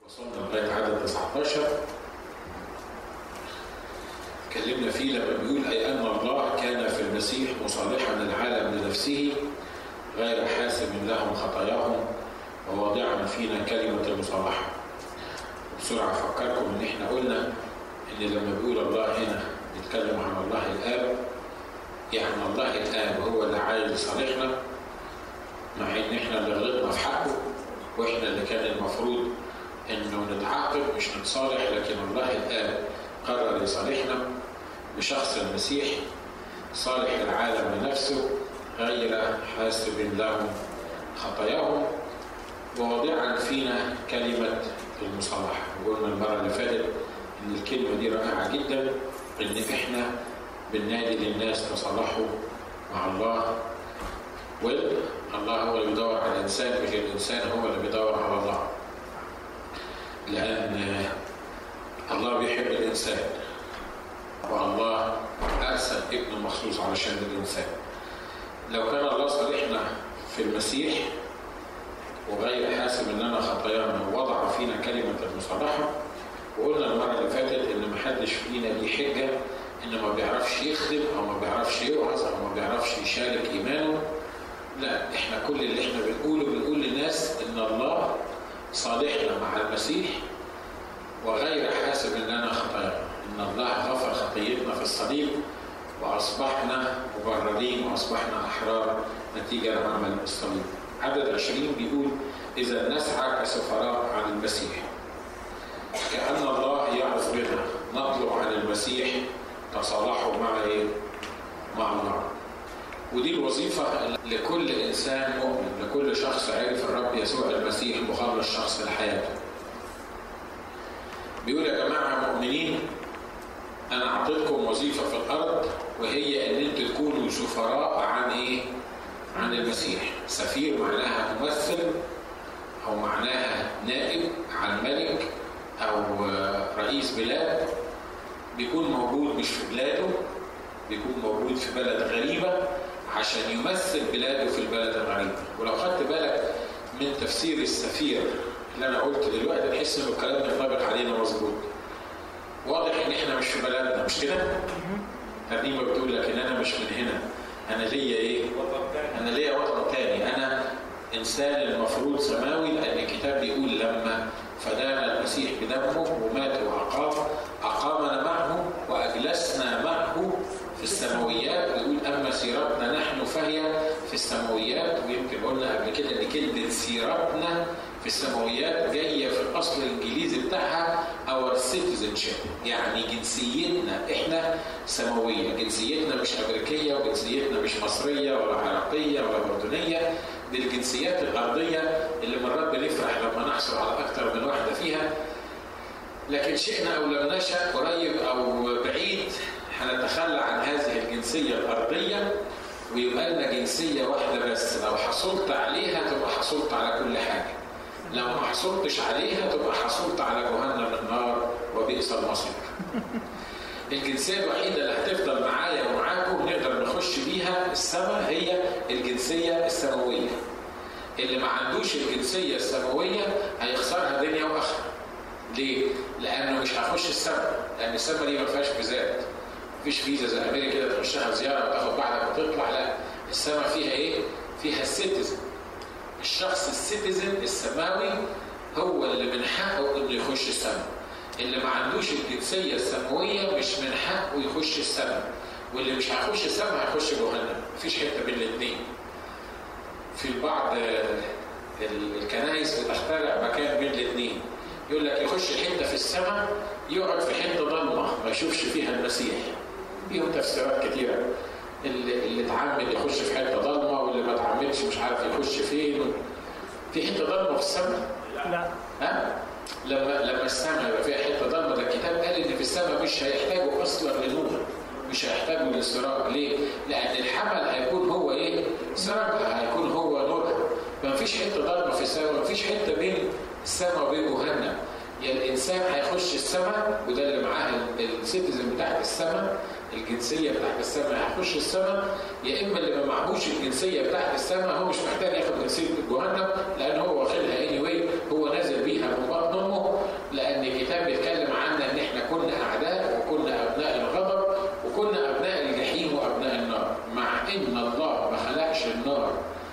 وصلنا لغايه عدد 19 اتكلمنا فيه لما بيقول اي ان الله كان في المسيح مصالحا العالم لنفسه غير حاسب لهم خطاياهم وواضعا فينا كلمه المصالحه. بسرعه افكركم ان احنا قلنا ان لما بيقول الله هنا بيتكلم عن الله الاب يعني الله الاب هو اللي عايز يصالحنا مع ان احنا اللي غلطنا في حقه واحنا اللي كان المفروض انه نتعاقب مش نتصالح لكن الله الاب قرر يصالحنا بشخص المسيح صالح العالم لنفسه غير حاسب لهم خطاياهم وواضعا فينا كلمة المصالحة وقلنا المرة اللي فاتت إن الكلمة دي رائعة جدا إن إحنا بننادي للناس تصالحوا مع الله والله هو اللي بيدور على الإنسان مش الإنسان هو اللي بيدور على الله لأن الله بيحب الإنسان والله أرسل ابنه مخصوص علشان الإنسان لو كان الله صالحنا في المسيح وغير حاسب لنا خطايانا ووضع فينا كلمة المصالحة وقلنا المرة اللي فاتت إن محدش فينا ليه حجة إن ما بيعرفش يخدم أو ما بيعرفش يوعظ أو ما بيعرفش يشارك إيمانه لا إحنا كل اللي إحنا بنقوله بنقول للناس إن الله صالحنا مع المسيح وغير حاسب لنا خطايانا ان الله غفر خطيتنا في الصليب واصبحنا مبررين واصبحنا احرار نتيجه لعمل الصليب عدد 20 بيقول اذا نسعى كسفراء عن المسيح كان الله يعرف بنا نطلب عن المسيح تصالحوا مع ايه؟ مع الله ودي الوظيفة لكل إنسان مؤمن لكل شخص عرف الرب يسوع المسيح مخلص شخص لحياته بيقول يا جماعة مؤمنين أنا أعطيتكم وظيفة في الأرض وهي إن أنتوا تكونوا سفراء عن إيه؟ عن المسيح. سفير معناها ممثل أو معناها نائب عن ملك أو رئيس بلاد بيكون موجود مش في بلاده بيكون موجود في بلد غريبة عشان يمثل بلاده في البلد الغريبة ولو خدت بالك من تفسير السفير اللي انا قلت دلوقتي تحس ان الكلام ينطبق علينا مظبوط واضح ان احنا مش في بلدنا مش كده؟ ترنيمه بتقول لك ان انا مش من هنا انا ليا ايه؟ انا ليا وطن تاني انا انسان المفروض سماوي لان الكتاب بيقول لما فدانا المسيح بدمه ومات وأقام أقامنا معه وأجلسنا معه في السماويات بيقول أما سيرتنا نحن فهي في السماويات ويمكن قلنا قبل كده إن كلمة سيرتنا في السماويات جاية في الأصل الإنجليزي بتاعها our citizenship يعني جنسيتنا إحنا سماوية جنسيتنا مش أمريكية وجنسيتنا مش مصرية ولا عراقية ولا أردنية دي الجنسيات الأرضية اللي مرات بنفرح لما نحصل على أكثر من واحدة فيها لكن شئنا أو لم نشأ قريب أو بعيد هنتخلى عن هذه الجنسية الأرضية ويبقى لنا جنسية واحدة بس لو حصلت عليها تبقى حصلت على كل حاجة لو ما حصلتش عليها تبقى حصلت على جهنم النار وبئس المصير الجنسية الوحيدة اللي هتفضل معايا ومعاكم نقدر نخش بيها السماء هي الجنسية السماوية اللي ما عندوش الجنسية السماوية هيخسرها دنيا وآخرة ليه؟ لأنه مش هخش السماء لأن السماء دي ما فيهاش فيزات مفيش فيزا زي أمريكا كده تخشها زيارة وتاخد بعضك وتطلع لا السماء فيها إيه؟ فيها السيتيزن الشخص السيتيزن السماوي هو اللي من حقه انه يخش السماء اللي ما عندوش الجنسيه السماويه مش من حقه يخش السماء واللي مش هيخش السماء هيخش جهنم مفيش حته بين الاثنين في بعض الكنائس بتخترع مكان بين الاثنين يقول لك يخش حته في السماء يقعد في حته ضلمه ما يشوفش فيها المسيح ليهم تفسيرات كتيره اللي اللي اتعمد يخش في حته ضلمه واللي ما اتعمدش مش عارف يخش فين في حته ضلمه في السماء لا ها لما لما السماء يبقى فيها حته ضلمه ده الكتاب قال ان في السماء مش هيحتاجوا اصلا لنور مش هيحتاجوا للسراج ليه؟ لان الحمل هيكون هو ايه؟ سراجها هيكون هو نورها فمفيش حته ضلمه في السماء مفيش حته بين السماء وبين جهنم يا يعني الانسان هيخش السماء وده اللي معاه السيتيزن بتاعت السماء الجنسيه بتاعت السماء هيخش السماء يا اما اللي ما معهوش الجنسيه بتاعت السماء هو مش محتاج ياخد جنسيه جهنم لان هو واخدها اني anyway هو نازل بيها من بطن امه النار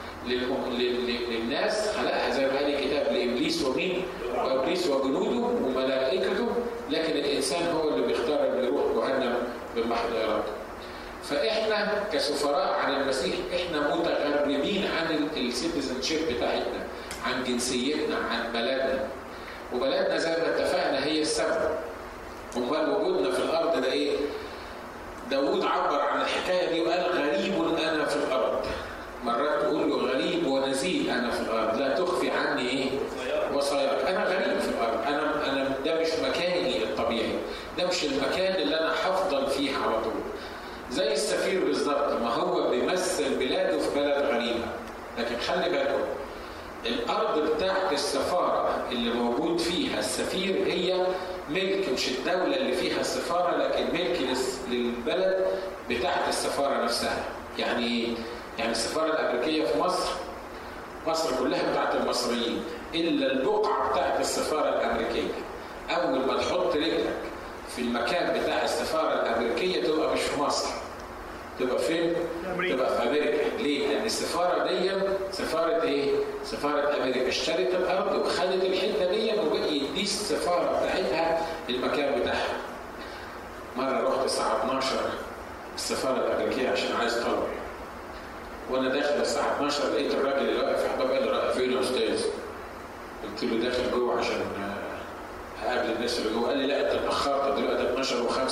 للناس خلقها زي ما قال الكتاب لابليس ومين؟ وابليس وجنوده وملائكته لكن الانسان هو اللي بيختار انه يروح جهنم بمحض ارادته. فاحنا كسفراء عن المسيح احنا متغربين عن السيتيزن شيب بتاعتنا عن جنسيتنا عن بلدنا وبلدنا زي ما اتفقنا هي السبب امال وجودنا في الارض ده ايه؟ داوود عبر عن الحكايه دي وقال غريب انا في الارض مرات تقول له غريب ونزيل انا في الارض لا تخفي عني ايه؟ وصاياك انا غريب في الارض انا انا ده مش مكاني الطبيعي ده مش المكان اللي انا هفضل فيه على طول زي السفير بالظبط ما هو بيمثل بلاده في بلد غريبه لكن خلي بالكم الارض بتاعت السفاره اللي موجود فيها السفير هي ملك مش الدوله اللي فيها السفاره لكن ملك للبلد بتاعت السفاره نفسها يعني يعني السفاره الامريكيه في مصر مصر كلها بتاعت المصريين الا البقعه بتاعت السفاره الامريكيه اول ما تحط رجلك في المكان بتاع السفاره الامريكيه تبقى مش في مصر تبقى فين؟ تبقى في امريكا، ليه؟ لان السفاره دي سفاره ايه؟ سفاره امريكا اشترت الارض وخدت الحته دي وبقي دي السفاره بتاعتها المكان بتاعها. مره رحت الساعه 12 السفاره الامريكيه عشان عايز طلب. وانا داخل الساعه 12 لقيت الراجل اللي واقف في الباب قال لي رايح فين يا استاذ؟ قلت له داخل جوه عشان اقابل الناس اللي جوه قال لي لا انت اتاخرت دلوقتي 12 و5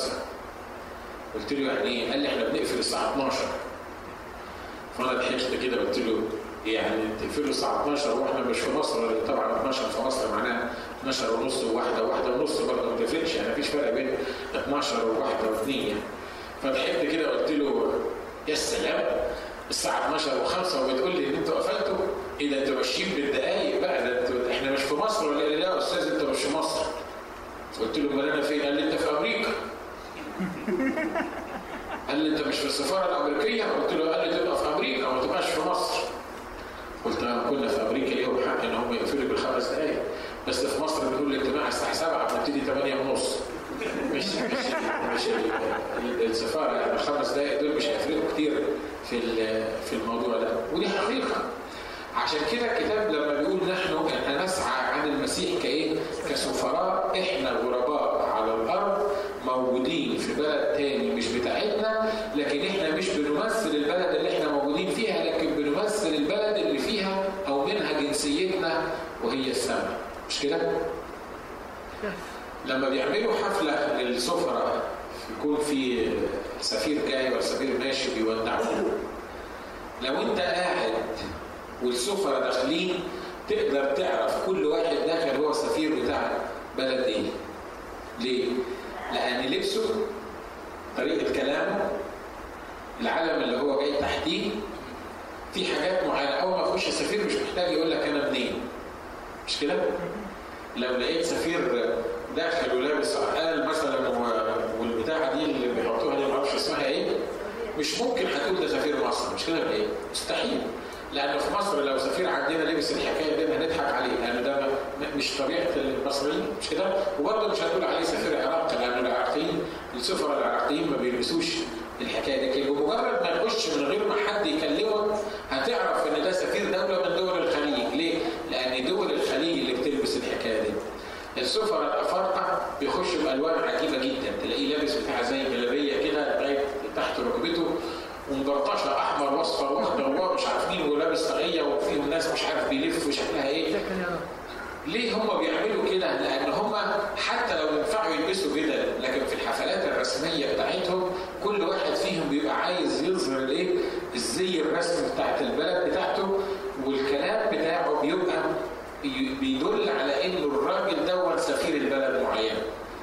قلت له يعني ايه؟ قال لي احنا بنقفل الساعه 12 فانا ضحكت كده قلت له يعني تقفلوا الساعه 12 واحنا مش في مصر طبعا 12 في مصر معناها 12 ونص وواحده وواحده ونص برضه ما تقفلش يعني مفيش فرق بين 12 وواحده واثنين يعني فضحكت كده قلت له يا سلام الساعه 12 و5 وبتقول لي ان انتوا قفلتوا ايه ده انتوا ماشيين بالدقايق بقى ده انتوا احنا مش في مصر ولا لا يا استاذ انت مش في مصر قلت له امال انا فين؟ قال لي انت في امريكا قال لي انت مش في السفاره الامريكيه؟ قلت له قال لي تبقى في امريكا وما تبقاش في مصر. قلت له كنا في امريكا ليهم حق ان هم يقفلوا بالخمس دقائق بس في مصر بنقول الاجتماع الساعه 7 بنبتدي 8 ونص. مش مش مش السفاره يعني الخمس دقائق دول مش هيفرقوا كتير في في الموضوع ده ودي حقيقه. عشان كده الكتاب لما بيقول نحن احنا نسعى عن المسيح كايه؟ كسفراء احنا غرباء على الارض موجودين في بلد تاني مش بتاعتنا لكن احنا مش بنمثل البلد اللي احنا موجودين فيها لكن بنمثل البلد اللي فيها او منها جنسيتنا وهي السماء مش كده؟ لما بيعملوا حفلة للسفراء يكون في سفير جاي ولا سفير ماشي بيودعوه لو انت قاعد والسفراء داخلين تقدر تعرف كل واحد داخل هو السفير بتاع بلد ايه ليه؟ لأن لبسه طريقة كلامه العلم اللي هو جاي تحتيه في حاجات معينة أول ما يخش السفير مش محتاج يقول لك أنا منين مش كده؟ لو لقيت سفير داخل ولابس عقال مثلا والبتاعة دي اللي بيحطوها دي معرفش اسمها ايه مش ممكن هتقول ده سفير مصر مش كده ولا ايه؟ مستحيل لأن في مصر لو سفير عندنا لبس الحكاية دي هنضحك عليه لأن ده مش طبيعة المصريين مش كده؟ وبرضه مش هنقول عليه سفير عراقي لأن العراقيين السفراء العراقيين ما بيلبسوش الحكاية دي بمجرد ما يخش من غير ما حد يكلمه هتعرف إن ده سفير دولة من دول الخليج ليه؟ لأن دول الخليج اللي بتلبس الحكاية دي السفراء الأفارقة بيخشوا بألوان عجيبة جدا تلاقيه لابس بتاع زي جلابية كده لغاية تحت ركبته ومبرطشه احمر واصفر واخضر ومش عارف مين ولابس طاقيه وفيهم ناس مش عارف بيلفوا شكلها ايه ليه هم بيعملوا كده؟ لان هم حتى لو ينفعوا يلبسوا كده لكن في الحفلات الرسميه بتاعتهم كل واحد فيهم بيبقى عايز يظهر الايه؟ الزي الرسمي بتاعت البلد بتاعته والكلام بتاعه بيبقى بيدل على انه الراجل دوت سفير البلد معينه.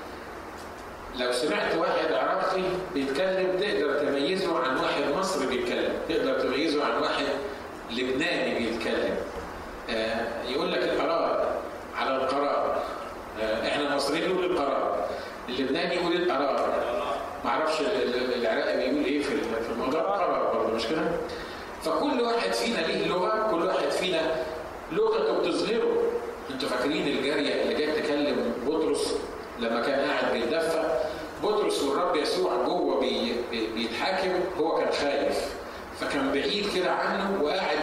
لو سمعت واحد عراقي بيتكلم تقدر تميزه عن واحد مصري بيتكلم تقدر تميزه عن واحد لبناني بيتكلم آه يقول لك القرار على القرار آه احنا المصريين نقول القرار اللبناني يقول القرار ما اعرفش العراقي بيقول ايه في الموضوع القرار برضه مش كده فكل واحد فينا ليه لغه كل واحد فينا لغته بتظهره انتوا فاكرين الجاريه اللي جت تكلم بطرس لما كان قاعد بيتدفى بطرس والرب يسوع جوه بي بيتحاكم هو كان خايف فكان بعيد كده عنه وقاعد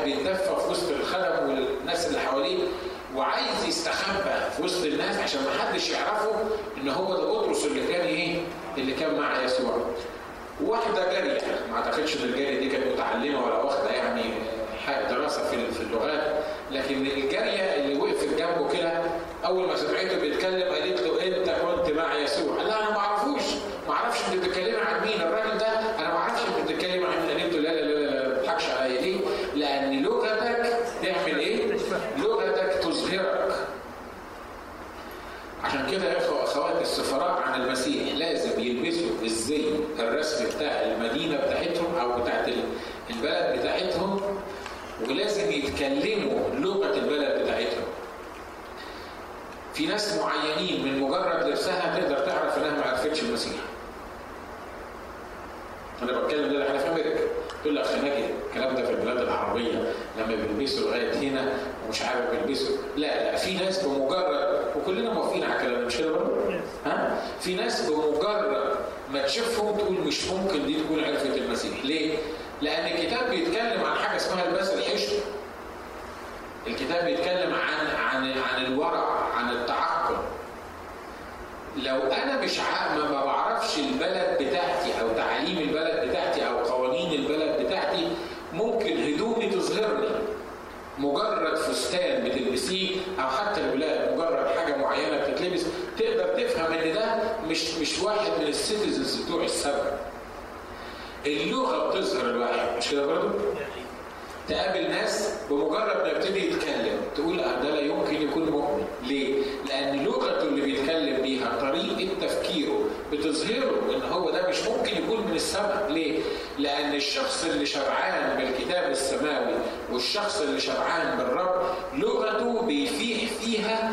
عشان ما حدش يعرفه ان هو ده بطرس اللي كان ايه اللي كان مع يسوع واحده جاريه ما اعتقدش ان الجاريه دي كانت متعلمه ولا واخده يعني دراسه في في اللغات لكن الجاريه اللي وقفت جنبه كده اول ما سمعته بيتكلم قالت له انت كنت مع يسوع قال لها انا ما اعرفوش ما اعرفش انت بتتكلمي عن مين الراجل ده انا ما اعرفش انت بتتكلمي عن مين قالت له لا لا لا لا ما تضحكش عليا ليه؟ لان لغتك تعمل ايه؟ لغتك تظهرك عشان كده يا اخوه اخوات السفراء عن المسيح لازم يلبسوا الزي الرسمي بتاع المدينه بتاعتهم او بتاعت البلد بتاعتهم ولازم يتكلموا لغه البلد بتاعتهم. في ناس معينين من مجرد لبسها تقدر تعرف انها ما عرفتش المسيح. انا بتكلم ده احنا في امريكا تقول لك خناجي الكلام ده في البلاد العربيه لما بيلبسوا لغايه هنا ومش عارف بيلبسوا لا لا في ناس بمجرد وكلنا موافقين على الكلام مش كده برضه؟ ها؟ في ناس بمجرد ما تشوفهم تقول مش ممكن دي تكون عرفت المسيح، ليه؟ لأن الكتاب بيتكلم عن حاجة اسمها الباس الحشر. الكتاب بيتكلم عن عن عن الورع، عن التعقل. لو أنا مش ما بعرفش البلد بتاعتي أو تعاليم البلد بتاعتي أو قوانين البلد بتاعتي ممكن هدومي تظهرني. مجرد فستان بتلبسيه او حتى الولاد مجرد حاجه معينه بتتلبس تقدر تفهم ان ده مش مش واحد من السيتيزنز بتوع السبع. اللغه بتظهر الواحد مش كده برضه؟ تقابل ناس بمجرد ما يبتدي يتكلم تقول ده لا يمكن يكون مؤمن ليه؟ لان لغته اللي بيتكلم بيها طريقه تفكيره بتظهره ان هو ده مش ممكن يكون من السماء ليه؟ لان الشخص اللي شبعان بالكتاب السماوي والشخص اللي شبعان بالرب لغته بيفيح فيها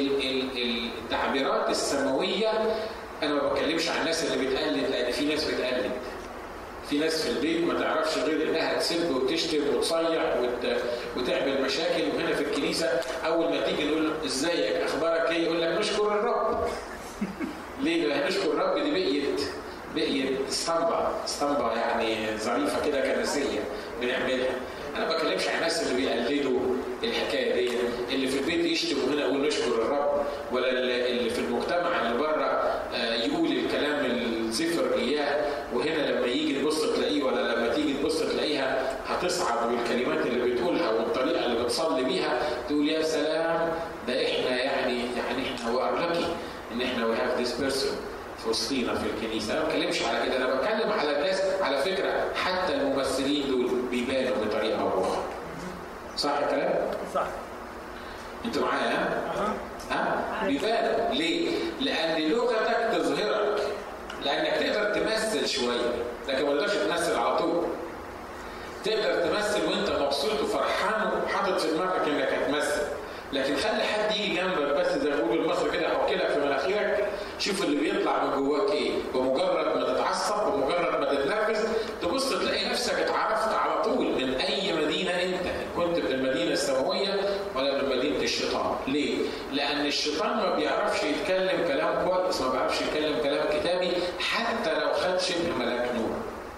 التعبيرات السماويه انا ما بتكلمش عن الناس اللي بتقلد لان في ناس بتقلد في ناس في البيت ما تعرفش غير انها تسب وتشتم وتصيح وت... وتعمل مشاكل وهنا في الكنيسه اول ما تيجي نقول ازيك اخبارك ايه يقول لك نشكر الرب ليه بقى نشكر الرب دي بقيت بقيت اسطمبه اسطمبه يعني ظريفه كده كنسيه بنعملها انا ما بكلمش عن الناس اللي بيقلدوا الحكايه دي اللي في البيت يشتم هنا يقول نشكر الرب ولا اللي في المجتمع اللي بره يقول الكلام الزفر اياه وهنا لما يجي تبص تلاقيه ولا لما تيجي تبص تلاقيها هتصعد والكلمات اللي بتقولها والطريقه اللي بتصلي بيها تقول يا سلام ده احنا يعني يعني احنا وارلكي ان احنا وي هاف ذيس بيرسون في وسطينا في الكنيسه انا ما بتكلمش على كده انا بتكلم على الناس على فكره حتى الممثلين دول بيبانوا بطريقه او اخرى صح الكلام؟ صح انتوا معايا ها؟ ها؟ بيبانوا ليه؟ لان لغتك تظهرك لانك تقدر تمثل شويه لكن ما تقدرش تمثل على طول تقدر تمثل وانت مبسوط وفرحان وحاطط في دماغك انك هتمثل لكن خلي حد يجي جنبك بس زي ما بيقولوا المصري كده يحك لك في مناخيرك شوف اللي بيطلع من جواك ايه بمجرد ما تتعصب بمجرد ما تتنرفز تبص تلاقي نفسك اتعرفت على طول من اي مدينه انت كنت من المدينه السماويه ولا من مدينه الشيطان ليه؟ لان الشيطان ما بيعرفش يتكلم كلام كويس ما بيعرفش يتكلم كلام كتابي حتى لو خد شبه ملاك نور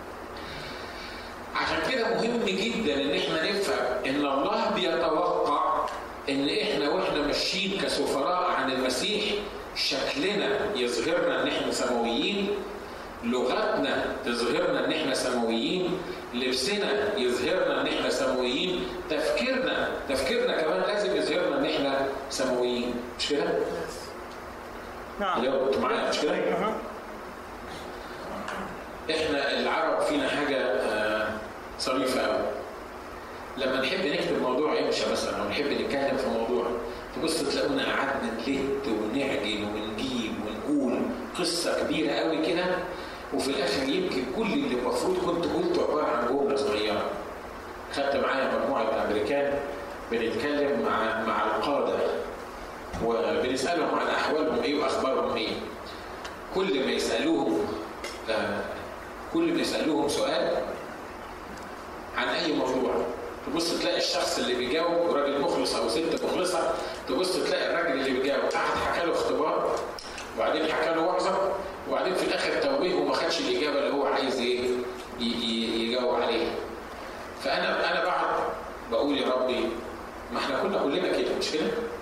عشان كده مهم جدا ان احنا نفهم ان الله بيتوقع ان احنا واحنا ماشيين كسفراء عن المسيح شكلنا يظهرنا ان احنا سماويين لغتنا تظهرنا ان احنا سماويين لبسنا يظهرنا ان احنا سماويين تفكيرنا تفكيرنا كمان لازم يظهرنا ان احنا سماويين مش كده؟ نعم اليوم انتوا معايا مش كده؟ أها. احنا العرب فينا حاجه آه، ظريفه قوي لما نحب نكتب موضوع يمشي مثلا او نحب نتكلم في موضوع تبص تلاقونا قعدنا نلت ونعجن ونجيب ونقول قصه كبيره قوي كده وفي الاخر يمكن كل اللي المفروض كنت قلته عباره عن جمله صغيره خدت معايا مجموعه امريكان بنتكلم مع مع القاده وبنسالهم عن احوالهم ايه واخبارهم ايه كل ما يسالوهم آه، كل ما يسالوهم سؤال عن اي موضوع تبص تلاقي الشخص اللي بيجاوب راجل مخلص او ست مخلصه تبص تلاقي الراجل اللي بيجاوب قعد حكى له اختبار وبعدين حكى له وعظه وبعدين في الاخر توبيه وما خدش الاجابه اللي هو عايز ايه ي- ي- يجاوب عليها فانا انا بعد بقول يا ربي ما احنا كنا كلنا كده مش كده؟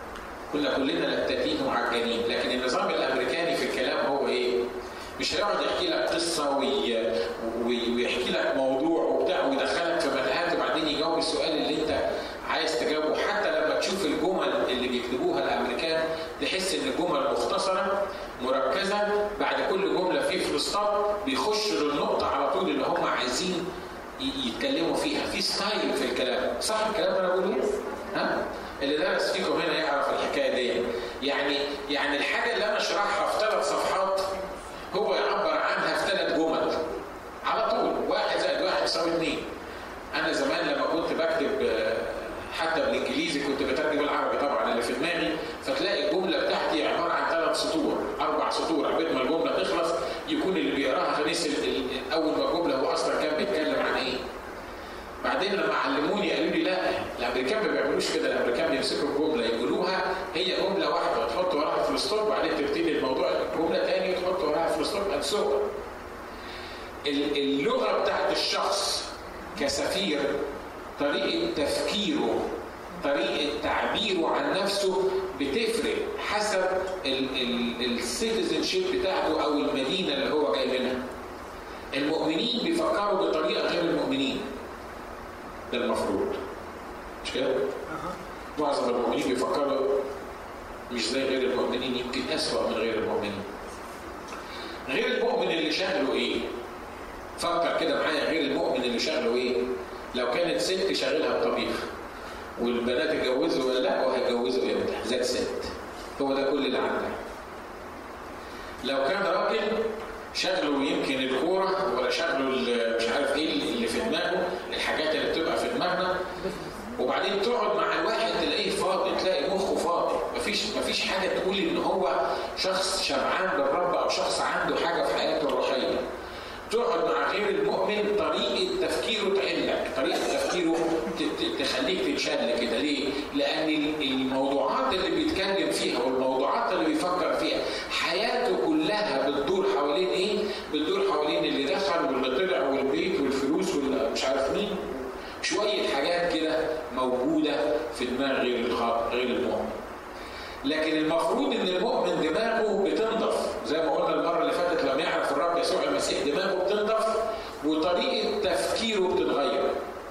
كنا كلنا لتاتين وعجانين لكن النظام الامريكاني في الكلام هو ايه؟ مش هيقعد يحكي لك قصه وي... وي... ويحكي لك موضوع وبتاع ويدخلك في متاهات وبعدين يجاوب السؤال اللي انت عايز تجاوبه حتى لما تشوف الجمل اللي بيكتبوها الامريكان تحس ان الجمل مختصره مركزه بعد كل جمله في فلسطات بيخشوا للنقطه على طول اللي هم عايزين يتكلموا فيها في ستايل في الكلام صح الكلام اللي انا بقوله ها اللي درس فيكم هنا يعرف الحكايه دي يعني يعني الحاجه اللي انا اشرحها في ثلاث صفحات هو يعبر عنها في ثلاث جمل على طول واحد زائد واحد يساوي اثنين انا زمان لما كنت بكتب حتى بالانجليزي كنت بترجم العربي طبعا اللي في دماغي فتلاقي الجمله بتاعتي عباره عن ثلاث سطور اربع سطور عبال ما الجمله تخلص يكون اللي بيقراها نسي اول ما الجمله هو اصلا كان بيتكلم عن ايه بعدين لما علموني قالوا لي لا الامريكان ما بيعملوش كده الامريكان بيمسكوا الجمله يقولوها هي جمله واحده وتحط وراها فول ستوب وبعدين تبتدي الموضوع جمله ثانيه وتحط وراها فول ستوب اند سو اللغه بتاعت الشخص كسفير طريقه تفكيره طريقه تعبيره عن نفسه بتفرق حسب السيتيزن شيب بتاعته او المدينه اللي هو جاي منها المؤمنين بيفكروا بطريقه غير المؤمنين ده المفروض مش كده؟ معظم المؤمنين بيفكروا مش زي غير المؤمنين يمكن أسوأ من غير المؤمنين غير المؤمن اللي شغله ايه؟ فكر كده معايا غير المؤمن اللي شغله ايه؟ لو كانت ست شغلها الطبيخ والبنات اتجوزوا ولا لا وهيتجوزوا امتى؟ ذات ست هو ده كل اللي عندها لو كان راجل شغله يمكن الكوره ولا شغله مش عارف ايه اللي في دماغه الحاجات اللي بتبقى في دماغنا وبعدين تقعد مع الواحد تلاقيه فاضي تلاقي مخه فاضي مفيش مفيش حاجه تقول ان هو شخص شبعان بالرب او شخص عنده حاجه في حياته الروحيه تقعد مع غير المؤمن طريقه تفكيره تعلك طريقه تفكيره تخليك تتشل كده ليه لان الموضوعات اللي بيتكلم فيها والموضوعات اللي بيفكر فيها حياته كلها بتدور حوالين ايه بتدور حوالين اللي دخل واللي طلع والبيت والفلوس والمش عارف مين شويه حاجات كده موجوده في دماغ غير غير المؤمن لكن المفروض ان المؤمن دماغه بتنضف زي ما قلنا المره اللي فاتت لما يعرف الرب يسوع المسيح دماغه بتنضف وطريقه تفكيره بتتغير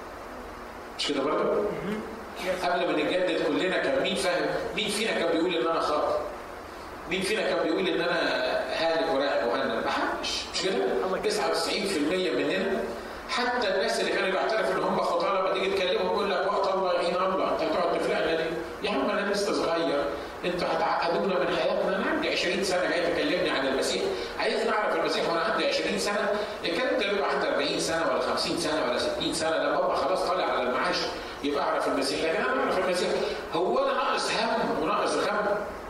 مش كده برضه؟ قبل ما نتجدد كلنا كان مين فاهم مين فينا كان بيقول ان انا خاطئ مين فينا كان بيقول ان انا هالك ورايح جهنم ما حدش مش كده 99% مننا حتى الناس اللي كانوا بيعترفوا ان هم خطاه لما تيجي تكلمهم يقول لك وقت الله يعين الله انت هتقعد تفلقنا ليه؟ يا عم انا لسه صغير انتوا هتعقدونا من حياتنا انا عندي 20 سنه جاي تكلمني عن المسيح عايز نعرف المسيح وانا عندي 20 سنه الكلام ده يبقى عندي 40 سنه ولا 50 سنه ولا 60 سنه لما ابقى خلاص طالع على المعاش يبقى اعرف المسيح لكن انا اعرف المسيح هو انا ناقص هم وناقص غم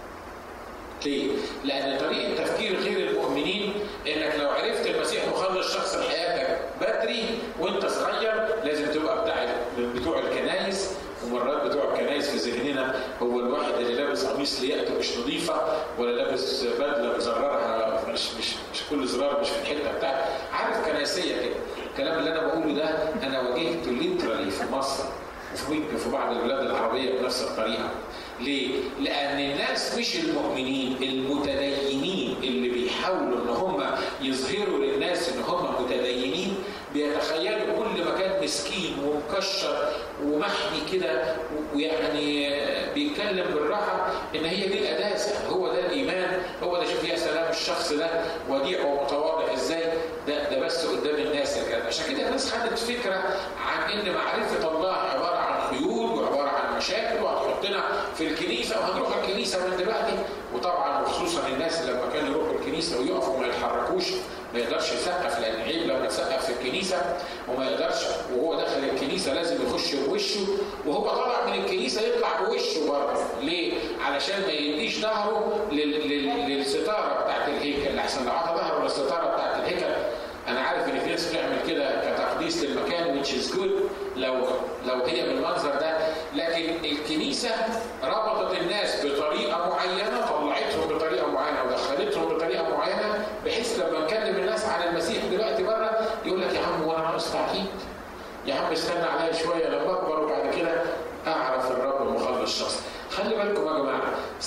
ليه؟ لأن طريقة تفكير غير المؤمنين إنك لو عرفت المسيح مخلص شخص لحياتك بدري وأنت صغير لازم تبقى بتاع بتوع الكنايس ومرات بتوع الكنايس في ذهننا هو الواحد اللي لابس قميص لياقته مش نظيفه ولا لابس بدله مزررها مش مش مش كل زرار مش في الحته بتاعته عارف كنسيه كده الكلام اللي انا بقوله ده انا واجهته ليترالي في مصر وفي في بعض البلاد العربيه بنفس الطريقه ليه؟ لأن الناس مش المؤمنين المتدينين اللي بيحاولوا إن هم يظهروا للناس إن هم متدينين بيتخيلوا كل مكان مسكين ومكشر ومحمي كده ويعني بيتكلم بالراحة إن هي دي القداسة هو ده الإيمان هو ده شوف يا سلام الشخص ده وديع ومتواضع إزاي ده ده بس قدام الناس كده عشان كده الناس خدت فكرة عن إن معرفة الله عبارة عن قيود وعبارة عن مشاكل وهتحطنا في الكنيسه وهنروح الكنيسه من دلوقتي وطبعا وخصوصا الناس لما كانوا يروحوا الكنيسه ويقفوا ما يتحركوش ما يقدرش يسقف لان عيب لما تسقف في الكنيسه وما يقدرش وهو داخل الكنيسه لازم يخش بوشه وهو طالع من الكنيسه يطلع بوشه بره ليه؟ علشان ما يديش ظهره للستاره بتاعت الهيكل احسن لو عطى ظهره للستاره بتاعت الهيكل انا عارف ان في ناس بتعمل كده كتقديس للمكان which is good لو لو هي بالمنظر ده لكن الكنيسه ربطت الناس بطريقه معينه طلعتهم بطريقه معينه ودخلتهم بطريقه معينه بحيث لما نكلم الناس عن المسيح دلوقتي بره يقول لك يا عم وانا ناقص تعقيد يا عم استنى عليا شويه لما اكبر وبعد كده اعرف الرب مخلص شخص خلي بالكم يا جماعه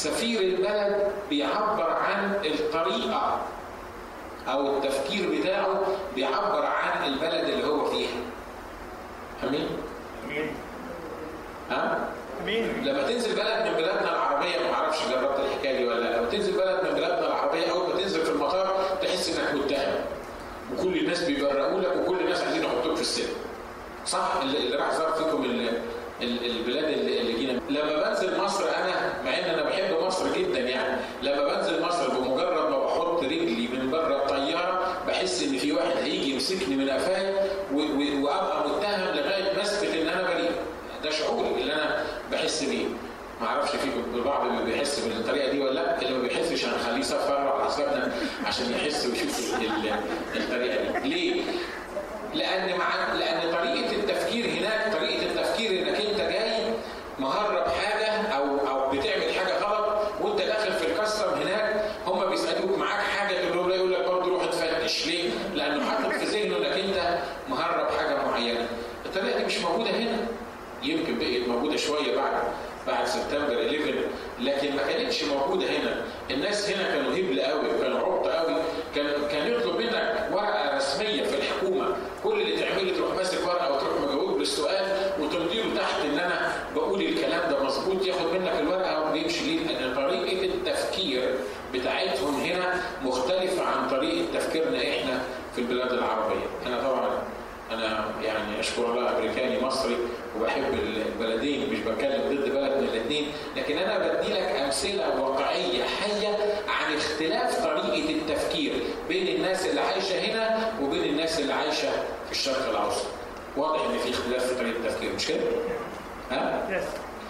سفير البلد بيعبر عن الطريقة أو التفكير بتاعه بيعبر عن البلد اللي هو فيها أمين؟ امين ها؟ امين لما تنزل بلد من بلادنا العربيه ما اعرفش جربت الحكايه دي ولا لا لما تنزل بلد من بلادنا العربيه اول ما تنزل في المطار تحس انك متهم وكل الناس بيبرقوا لك وكل الناس عايزين يحطوك في السجن صح اللي اللي راح زار فيكم ال- ال- البلاد اللي اللي جينا لما بنزل مصر انا مع ان انا بحب مصر جدا يعني لما بنزل مصر بمجرد ما بحط رجلي من بره الطياره بحس ان في واحد هيجي يمسكني من قفايا و- و- وابقى متهم لغايه ما اثبت ان انا بريء ده شعوري اللي انا بحس بيه ما اعرفش في البعض اللي بيحس بالطريقه دي ولا لا اللي ما بيحسش هنخليه يسافر على حسابنا عشان يحس ويشوف ال- الطريقه دي ليه؟ لان مع لان طريقه التفكير هناك طريقه التفكير انك انت جاي مهرب حاجه او او بتعمل حاجه غلط وانت داخل في الكاستم هناك هم بيسالوك معاك حاجه تقول لهم لا يقول لك برضه روح اتفتش ليه؟ لانه حاطط في ذهنه انك انت مهرب حاجه معينه الطريقه دي مش موجوده هنا يمكن بقت موجوده شويه بعد بعد سبتمبر 11 لكن ما كانتش موجوده هنا الناس هنا كانوا هبل قوي كانوا عبط قوي كان كان يطلب منك ورقه رسميه في الحكومه كل اللي تعمله تروح ماسك ورقه وتروح مجاوب للسؤال وتمضي له تحت ان انا بقول الكلام ده مظبوط ياخد منك الورقه ويمشي ليه لان طريقه التفكير بتاعتهم هنا مختلفه عن طريقه تفكيرنا احنا في البلاد العربيه انا طبعا انا يعني اشكر الله امريكاني مصري وبحب البلدين مش بتكلم ضد بلد من الاثنين لكن انا بدي لك امثله واقعيه حيه عن اختلاف طريقه التفكير بين الناس اللي عايشه هنا وبين الناس اللي عايشه في الشرق الاوسط واضح ان في اختلاف في طريقه التفكير مش كده؟ ها؟ يس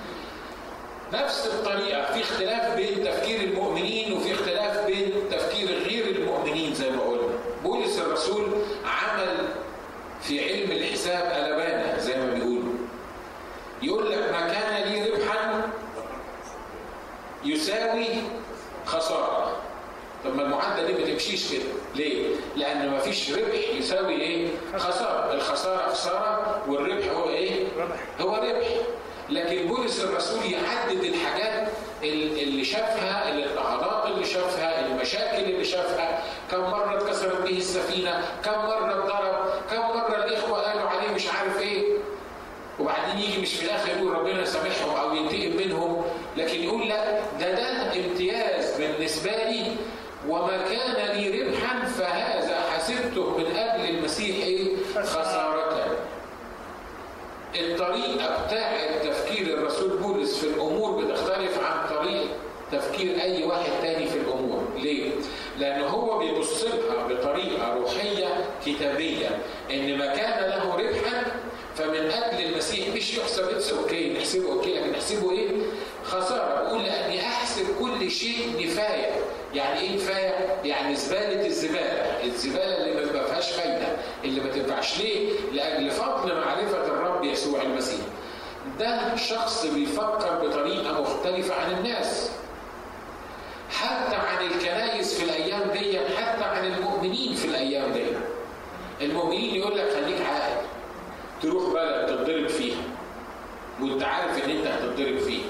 نفس الطريقة في اختلاف بين تفكير المؤمنين وفي اختلاف بين تفكير غير المؤمنين زي ما قلنا بولس الرسول عمل في علم الحساب قلبانة زي ما بيقولوا يقول لك ما كان لي ربحا يساوي خسارة طب ما المعادلة دي ما تمشيش كده ليه؟ لأن ما فيش ربح يساوي إيه؟ خسارة الخسارة خسارة والربح هو إيه؟ ربح هو ربح لكن بولس الرسول يحدد الحاجات ال- اللي شافها الاضطهادات اللي شافها المشاكل اللي شافها كم مرة اتكسرت به السفينة كم مرة اتضرب كم مرة الإخوة قالوا عليه مش عارف إيه وبعدين يجي مش في الآخر يقول ربنا يسامحهم أو ينتقم منهم لكن يقول لا ده ده امتياز بالنسبة لي وما كان لي ربحا فهذا حسبته من أجل المسيح إيه؟ خسارة الطريقة بتاعة تفكير الرسول بولس في الأمور بتختلف عن طريقة تفكير أي واحد تاني في الأمور ليه؟ لأن هو بيبص لها بطريقة روحية كتابية إن ما كان له ربحا فمن أجل المسيح مش يحسب اتس أوكي نحسبه أوكي لكن نحسبه إيه؟ خسارة بقول لأني أحسب كل شيء نفاية يعني إيه نفاية؟ يعني زبالة الزبالة الزبالة اللي ما فيهاش فايدة اللي ما تنفعش ليه؟ لأجل فضل معرفة الرب يسوع المسيح ده شخص بيفكر بطريقة مختلفة عن الناس حتى عن الكنائس في الأيام دي حتى عن المؤمنين في الأيام دي المؤمنين يقول لك خليك عاقل تروح بلد تتضرب فيها وانت عارف ان انت هتتضرب فيها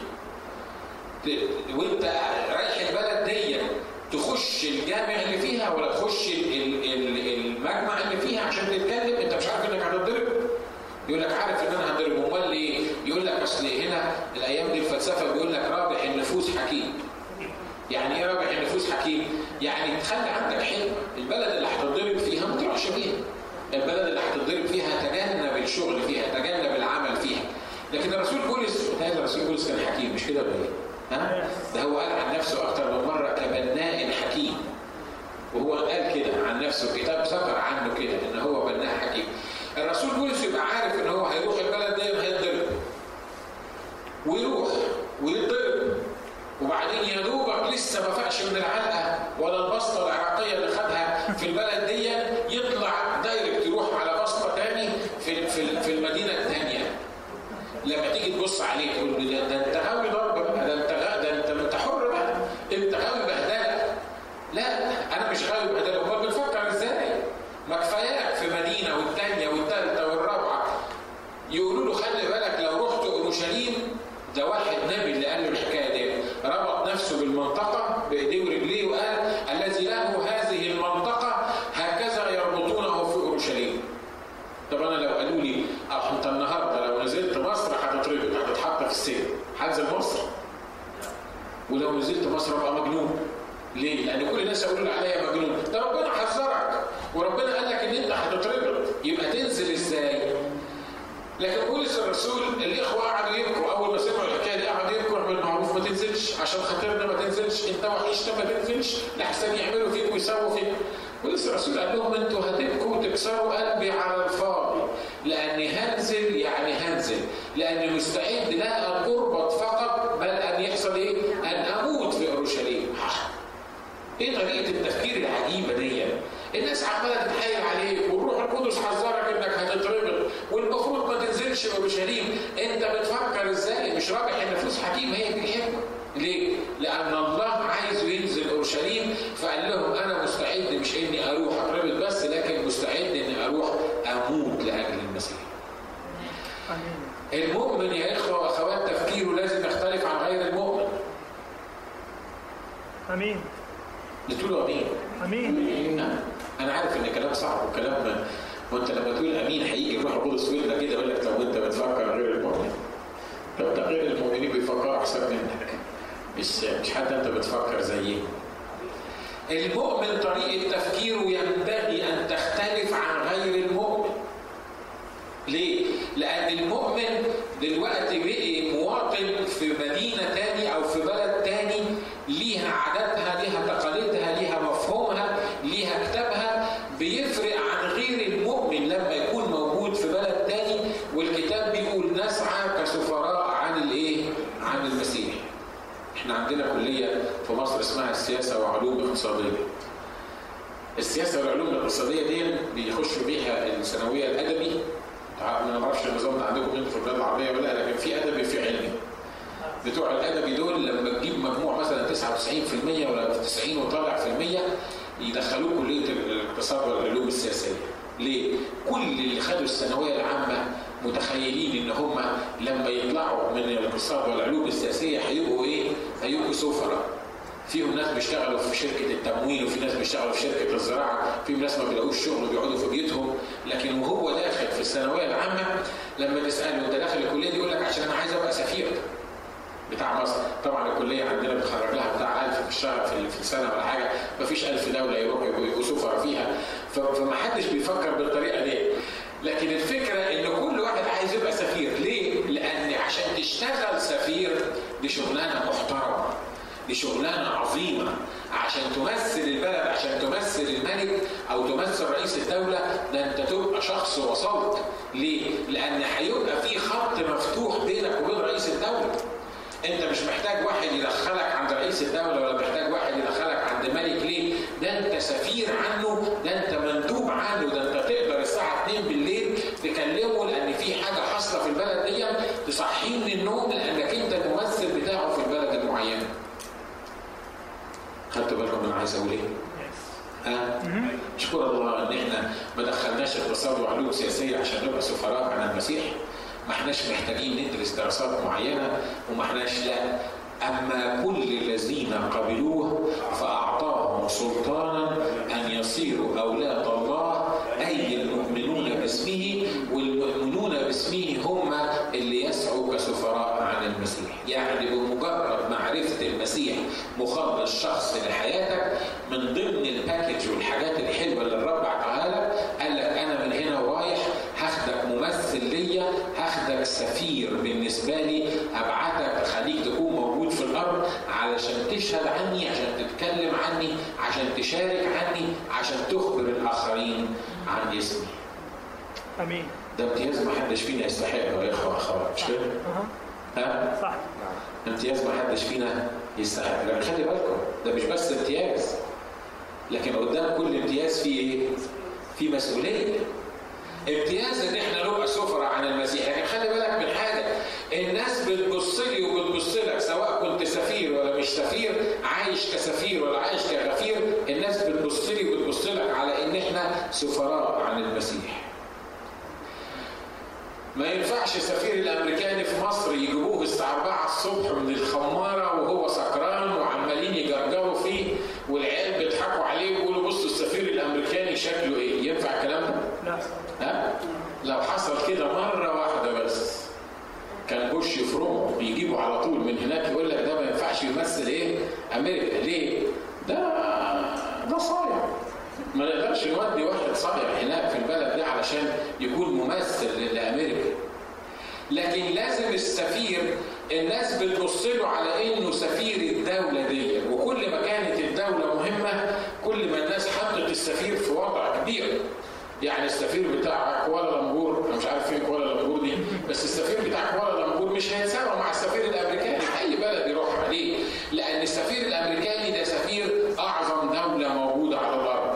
ت- وانت رايح البلد دي تخش الجامع اللي فيها ولا تخش ال- ال- ال- المجمع اللي فيها عشان تتكلم انت مش عارف انك هتتضرب يقول لك عارف ان انا هتضرب امال ليه؟ يقول لك اصل هنا الايام دي الفلسفه بيقول لك رابح النفوس حكيم يعني ايه رابح النفوس حكيم؟ يعني تخلي عندك حكمه، البلد اللي هتتضرب فيها ما تروحش فيها. البلد اللي هتتضرب فيها تجنب الشغل فيها، تجنب العمل فيها. لكن الرسول بولس متهيألي الرسول بولس كان حكيم مش كده ولا ايه؟ ها؟ ده هو قال عن نفسه اكتر من مره كبناء حكيم. وهو قال كده عن نفسه الكتاب ذكر عنه كده ان هو بناء حكيم. الرسول بولس يبقى عارف ان هو هيروح البلد دي هيتضرب. ويروح ويتضرب وبعدين يا دوبك لسه ما فاقش من العلقه ولا البسطه العراقيه اللي خدها في البلد دي يطلع دايركت يروح على بسطه تاني في في في المدينه الثانيه لما تيجي تبص عليه تقول له ده, ده انت غاوي ضرب بقى ده انت غا- ده انت انت حر بقى انت غاوي بهدله لا انا مش غاوي بهدله امال بنفكر ازاي؟ ما كفاياك في مدينه والثانيه والثالثه والرابعه يقولوا له خلي بالك لو رحت اورشليم ده واحد نبي اللي قال له الحكايه دي ربط نفسه بالمنطقة بإيديه ورجليه وقال الذي له هذه المنطقة هكذا يربطونه في أورشليم طب أنا لو قالوا لي أنت النهاردة لو نزلت مصر هتتربط هتتحط في السجن هنزل مصر ولو نزلت مصر ابقى مجنون ليه؟ لأن كل الناس يقولوا عليا مجنون، ده ربنا حذرك وربنا قال لك إن أنت هتتربط، يبقى تنزل إزاي؟ لكن بولس الرسول الاخوه قعدوا يبكوا اول ما سمعوا الحكايه دي قعدوا يبكوا بالمعروف ما تنزلش عشان خاطرنا ما تنزلش انت وحشت ما تنزلش لحسن يعملوا فيك ويسووا فيك بولس الرسول قال لهم انتوا هتبكوا وتكسروا قلبي على الفاضي لاني هنزل يعني هنزل لاني مستعد لا ان اربط فقط بل ان يحصل ايه؟ ان اموت في اورشليم ايه طريقه التفكير العجيبه دي؟ الناس عماله تتحايل عليك والروح القدس حذرك انك هتتربط والمفروض ما تنزلش اورشليم انت بتفكر ازاي مش راجح النفوس حكيم هي دي الحكمه ليه؟ لأن الله عايزه ينزل أورشليم فقال لهم أنا مستعد مش إني أروح أتربط بس لكن مستعد إني أروح أموت لأجل المسيح. المؤمن يا إخوة وأخوات تفكيره لازم يختلف عن غير المؤمن. امين بتقولوا امين امين انا عارف ان كلام صعب وكلام وانت لما تقول امين هيجي الروح القدس في ودنك كده يقول لك طب انت بتفكر غير المؤمن طب ده غير المؤمنين بيفكروا احسن منك مش مش حتى انت بتفكر زيه المؤمن طريقه تفكيره ينبغي ان تختلف عن غير المؤمن ليه؟ لأن المؤمن دلوقتي بقي مواطن في مدينة تاني أو في بلد تاني ليها عاداتها ليها تقاليدها ليها مفهومها ليها كتابها بيفرق عن غير المؤمن لما يكون موجود في بلد تاني والكتاب بيقول نسعى كسفراء عن الايه؟ عن المسيح. احنا عندنا كلية في مصر اسمها السياسة وعلوم اقتصادية. السياسة والعلوم الاقتصادية دي بيخشوا بيها الثانوية الأدبي ما نعرفش النظام ده عندكم انتوا في البلاد العربيه ولا لا لكن في ادبي في علمي بتوع الادبي دول لما تجيب مجموع مثلا 99% ولا 90 وطالع في المية يدخلوه كليه الاقتصاد والعلوم السياسيه ليه؟ كل اللي خدوا الثانويه العامه متخيلين ان هم لما يطلعوا من الاقتصاد والعلوم السياسيه هيبقوا ايه؟ هيبقوا سفراء فيهم ناس بيشتغلوا في شركة التموين وفي ناس بيشتغلوا في شركة الزراعة في ناس ما بيلاقوش شغل وبيقعدوا في بيوتهم لكن وهو داخل في الثانوية العامة لما تسأله أنت داخل الكلية دي يقول لك عشان أنا عايز أبقى سفير بتاع مصر طبعا الكلية عندنا بتخرج لها بتاع 1000 في الشهر في في السنة ولا حاجة ما فيش 1000 دولة يروحوا يبقوا سفراء فيها فما حدش بيفكر بالطريقة دي لكن الفكرة ان كل واحد عايز يبقى سفير ليه؟ لان عشان تشتغل سفير دي شغلانة محترمة دي شغلانه عظيمه عشان تمثل البلد عشان تمثل الملك او تمثل رئيس الدوله ده انت تبقى شخص وصلت ليه؟ لان هيبقى في خط مفتوح بينك وبين رئيس الدوله انت مش محتاج واحد يدخلك عند رئيس الدوله ولا محتاج واحد يدخلك عند ملك ليه؟ ده انت سفير عنه ده انت مندوب عنه ده انت تقدر الساعه 2 بالليل تكلمه لان في حاجه حاصله في البلد دي تصحيه من النوم لانك انت الممثل بتاعه في البلد المعينه. خدتوا بالكم انا عايز اقول ايه؟ ها؟ اشكر الله ان احنا ما دخلناش اقتصاد وعلوم سياسيه عشان نبقى سفراء عن المسيح ما احناش محتاجين ندرس دراسات معينه وما احناش لا اما كل الذين قبلوه فاعطاهم سلطانا ان يصيروا اولاد الله اي المؤمنون باسمه والمؤمنون باسمه هم اللي يسعوا كسفراء عن المسيح يعني بمجرد معرفه المسيح مخلص شخص لحياتك من ضمن الباكج والحاجات الحلوه اللي الرب عطاها لك قال لك انا من هنا ورايح هاخدك ممثل ليا هاخدك سفير بالنسبه لي هبعتك اخليك تكون موجود في الارض علشان تشهد عني عشان تتكلم عني عشان تشارك عني عشان تخبر الاخرين عن اسمي امين ده امتياز ما حدش فينا يستحقه يا اخوه اخوات مش كده؟ أها. ها؟ صح امتياز ما حدش فينا يستحق لكن خلي بالكم ده مش بس امتياز لكن قدام كل امتياز في ايه؟ في مسؤوليه امتياز ان احنا نبقى سفراء عن المسيح لكن خلي بالك من حاجه الناس بتبص لي وبتبص لك سواء كنت سفير ولا مش سفير عايش كسفير ولا عايش كغفير الناس بتبص لي وبتبص لك على ان احنا سفراء عن المسيح ما ينفعش السفير الامريكاني في مصر يجيبوه الساعه 4 الصبح من الخماره وهو سكران شكله ايه ينفع الكلام ده لا ها لو حصل كده مره واحده بس كان بوش يفرمه بيجيبه على طول من هناك يقول لك ده ما ينفعش يمثل ايه امريكا ليه ده ده صايع ما نقدرش نودي واحد صايع هناك في البلد دي علشان يكون ممثل لامريكا لكن لازم السفير الناس بتبص له على انه سفير الدوله دي وكل ما كانت الدوله مهمه كل ما الناس حطت السفير في وضع كبير يعني السفير بتاع كوالالمبور انا مش عارف فين كوالالمبور دي بس السفير بتاع كوالالمبور مش هيتساوى مع السفير الامريكاني في اي بلد يروح عليه لان السفير الامريكاني ده سفير اعظم دوله موجوده على الارض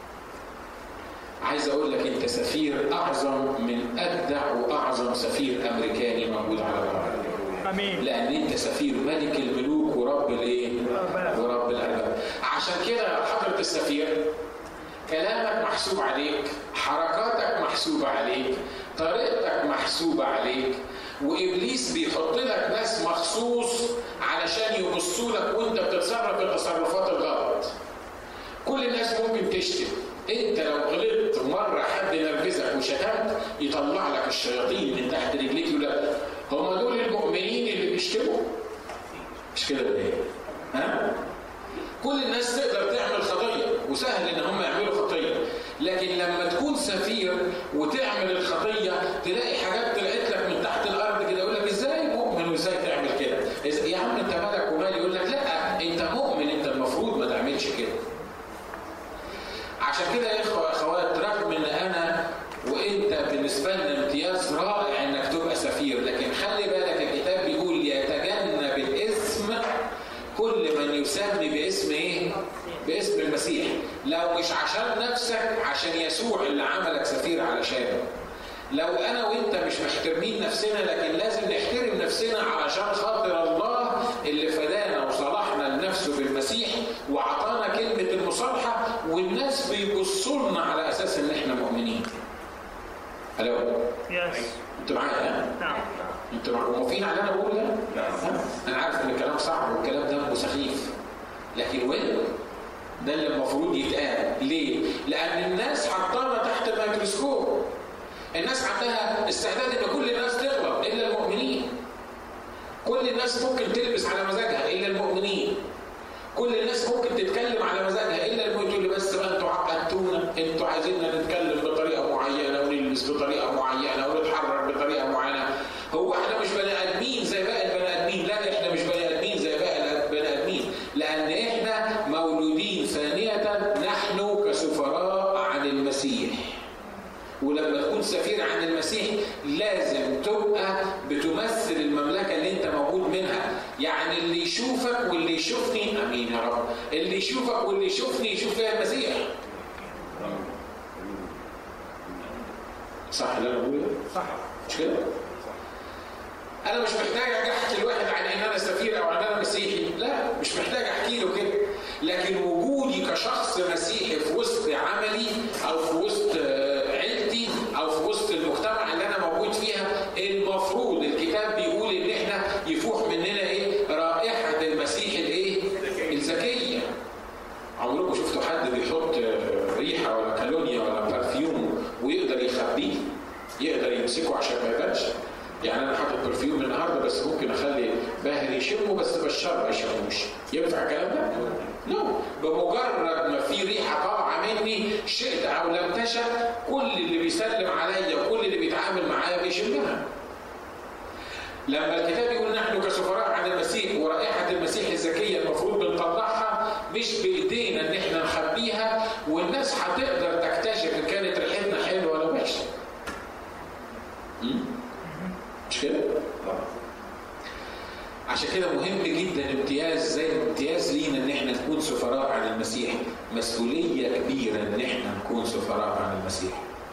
عايز اقول لك انت سفير اعظم من ابدع واعظم سفير امريكاني موجود على الارض امين لان انت سفير ملك الملوك ورب الايه ورب الارباب عشان كده يا حضره السفير كلامك محسوب عليك حركاتك محسوبه عليك طريقتك محسوبه عليك وابليس بيحط لك ناس مخصوص علشان يبصوا لك وانت بتتصرف التصرفات الغلط كل الناس ممكن تشتم انت لو غلطت مره حد نرفزك وشتمت يطلع لك الشياطين من تحت رجليك يقول لك هم دول المؤمنين اللي بيشتموا مش كده ولا ايه؟ ها؟ كل الناس تقدر تعمل خطيه وسهل ان هم يعملوا خطيه لكن لما تكون سفير وتعمل الخطيه تلاقي حاجات طلعت لك من تحت الارض كده يقول لك ازاي مؤمن وازاي تعمل كده؟ إز- يا عم انت مالك ومالي يقول لك لا انت مؤمن انت المفروض ما تعملش كده عشان كده يا اخوه اخوات رغم ان انا وانت بالنسبه لنا امتياز رائع انك تبقى سفير لكن خلي بالك الكتاب بيقول يتجنب الاسم كل من يسمي باسم ايه؟ باسم المسيح لو مش عشان نفسك عشان يسوع اللي عملك سفير علشانه لو انا وانت مش محترمين نفسنا لكن لازم نحترم نفسنا علشان خاطر الله اللي فدانا وصلحنا لنفسه بالمسيح واعطانا كلمه المصالحه والناس بيبصوا لنا على اساس ان احنا مؤمنين. الو يس انتوا معايا ها؟ نعم انتوا معايا موافقين على اللي انا بقوله ده؟ ها؟ انا عارف ان الكلام صعب والكلام دمه سخيف لكن وين؟ ده اللي المفروض يتقال ليه؟ لان الناس حطانا تحت الميكروسكوب الناس عندها استعداد ان كل الناس تغلط الا المؤمنين كل الناس ممكن تلبس على مزاجها الا المؤمنين كل الناس ممكن تتكلم على مزاجها الا المؤمنين تقول لي بس بقى انتوا عقدتونا انتوا عايزيننا نتكلم بطريقه معينه ونلبس بطريقه معينه ونتحرك بطريقه معينه هو احنا مش بني ادمين زي باقي البني ادمين لا احنا مش بني ادمين زي باقي البني ادمين لان احنا مولودين ثانيه نحن كسفراء عن المسيح ولما تكون سفير عن المسيح لازم تبقى بتمثل المملكه اللي انت موجود منها يعني اللي يشوفك واللي يشوفني امين يا رب اللي يشوفك واللي يشوفني يشوف فيها المسيح صح اللي انا بقوله صح مش كده انا مش محتاج اجي احكي لواحد عن ان انا سفير او عن انا مسيحي لا مش محتاج احكي له كده لكن وجودي كشخص مسيحي في وسط عملي او في وسط آه، عيلتي او في وسط المجتمع اللي انا موجود فيها المفروض الكتاب بيقول ان احنا يفوح مننا ايه رائحه المسيح الايه الذكيه عمركم شفتوا حد بيحط آه، ريحه ولا كالونيا ولا برفيوم ويقدر يخبيه يقدر يمسكه عشان ما يبانش يعني انا حاطط برفيوم النهارده بس ممكن اخلي باهر يشمه بس بشار ما يشموش ينفع الكلام ده؟ نو بمجرد ما في ريحه طالعه مني شئت او لم تشأ كل اللي بيسلم عليا وكل اللي بيتعامل معايا بيشمها لما الكتاب يقول نحن كسفراء عن المسيح ورائحة المسيح الذكية المفروض بنطلعها مش بإيدينا إن إحنا نخبيها والناس هتقدر تكتشف إن كانت ريحتنا حلوة ولا وحشة. مم؟ مش كده؟ عشان كده مهم جدا امتياز زي امتياز لينا ان احنا نكون سفراء عن المسيح مسؤوليه كبيره ان احنا نكون سفراء عن المسيح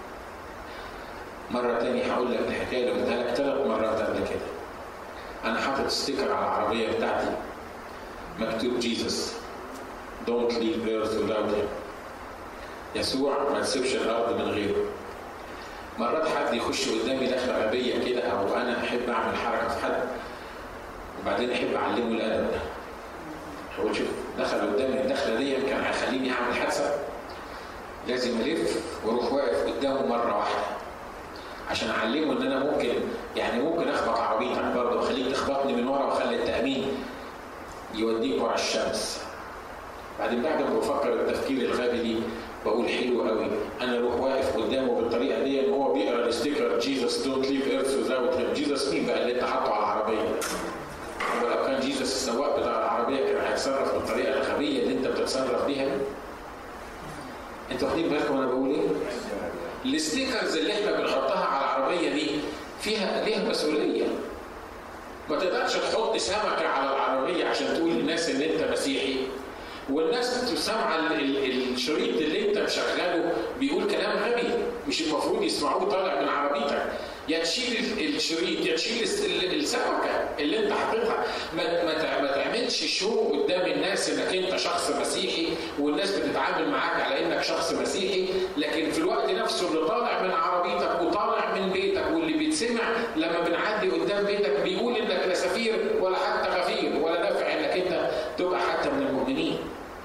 مرة تانية هقول لك الحكاية اللي قلتها لك ثلاث مرات قبل كده. أنا حاطط ستيكر على العربية بتاعتي مكتوب جيسس Don't leave earth without him. يسوع ما تسيبش الأرض من غيره. مرات حد يخش قدامي دخلة غبية كده أو أنا أحب أعمل حركة في حد وبعدين أحب أعلمه الأدب ده. أقول شوف دخل قدامي الدخلة دي كان هيخليني أعمل حادثة لازم الف واروح واقف قدامه مره واحده عشان اعلمه ان انا ممكن يعني ممكن اخبط عربيتك برضه واخليك تخبطني من ورا واخلي التامين يوديك ورا الشمس بعدين بعد ما بفكر التفكير الغبي دي بقول حلو قوي انا اروح واقف قدامه بالطريقه دي وهو بيقرا الستيكر جيسس دونت ليف ايرث ويزاوت هيم جيسس مين بقى اللي انت حاطه على العربيه ولو كان جيسس السواق بتاع العربيه كان هيتصرف بالطريقه الغبيه اللي انت بتتصرف بيها دي انتوا واخدين بالكم انا بقول ايه؟ الستيكرز اللي احنا بنحطها على العربيه دي فيها ليها مسؤوليه ما تقدرش تحط سمكه على العربيه عشان تقول للناس ان انت مسيحي والناس سامعه الشريط اللي انت مشغله بيقول كلام غبي مش المفروض يسمعوه طالع من عربيتك يا تشيل الشريط يا تشيل السمكه اللي انت حاططها ما, ما تعملش شو قدام الناس انك انت شخص مسيحي والناس بتتعامل معاك على انك شخص مسيحي لكن في الوقت نفسه اللي طالع من عربيتك وطالع من بيتك واللي بيتسمع لما بنعدي قدام بيتك بيقول انك لا سفير ولا حتى غفير ولا دافع انك انت تبقى حتى من المؤمنين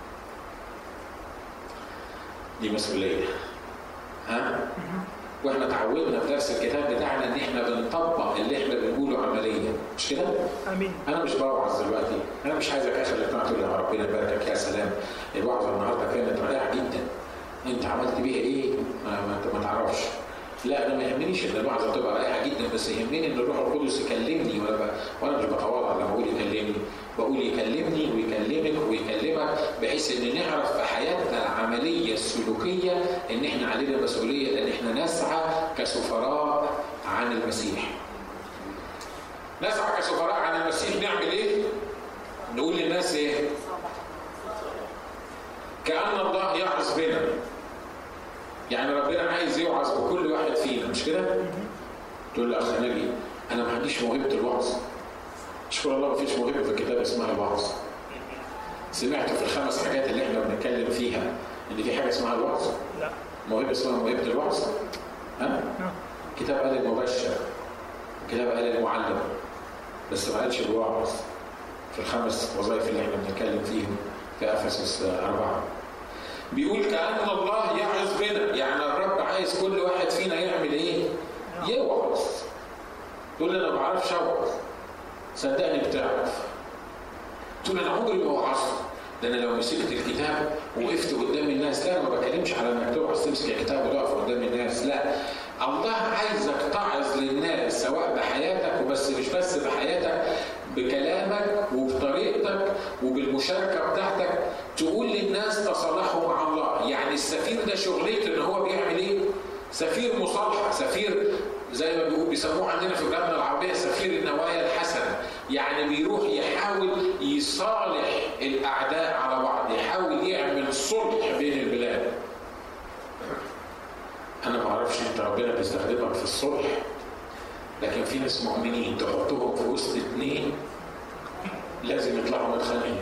دي مسؤوليه ها واحنا تعودنا في درس الكتاب بتاعنا ان احنا بنطبق اللي احنا بنقوله عمليا مش كده؟ امين انا مش بوعظ دلوقتي انا مش عايزك اخر الاجتماع تقول يا ربنا يباركك يا سلام الوعظه النهارده كانت رائعه جدا انت عملت بيها ايه؟ ما, ما, ما تعرفش لا انا ما يهمنيش ان الوعظه تبقى رائعه جدا بس يهمني ان الروح القدس يكلمني وانا وانا مش بتواضع لما اقول يكلمني بقول يكلمني ويكلمك ويكلمك بحيث ان نعرف في حياتنا العمليه السلوكيه ان احنا علينا مسؤوليه ان احنا نسعى كسفراء عن المسيح. نسعى كسفراء عن المسيح نعمل ايه؟ نقول للناس ايه؟ كأن الله يعظ بنا يعني ربنا عايز يوعظ بكل واحد فينا مش كده؟ تقول له اخ نبي انا ما عنديش موهبه الوعظ اشكر الله ما فيش موهبه في الكتاب اسمها الوعظ سمعتوا في الخمس حاجات اللي احنا بنتكلم فيها ان في حاجه اسمها الوعظ؟ لا موهبه اسمها موهبه الوعظ؟ ها؟ كتاب قال المبشر كتاب قال المعلم بس ما قالش الواعظ في الخمس وظائف اللي احنا بنتكلم فيهم في افسس اربعه بيقول كأن الله يعظ بنا يعني الرب عايز كل واحد فينا يعمل ايه؟ يوعظ تقول لي انا ما بعرفش اوعظ صدقني بتعرف تقول انا عمري ما وعظت ده انا لو مسكت الكتاب وقفت قدام الناس لا انا ما بتكلمش على انك توعظ تمسك الكتاب وتقف قدام الناس لا الله عايزك تعظ للناس سواء بحياتك وبس مش بس بحياتك بكلامك وبطريقتك وبالمشاركه بتاعتك تقول للناس تصالحوا مع الله يعني السفير ده شغلته ان هو بيعمل ايه سفير مصالحه سفير زي ما بيقول بيسموه عندنا في بلادنا العربيه سفير النوايا الحسنه يعني بيروح يحاول يصالح الاعداء على بعض يحاول يعمل صلح بين البلاد انا ما اعرفش انت ربنا بيستخدمك في الصلح لكن في ناس مؤمنين تحطهم في وسط اثنين لازم يطلعوا متخانقين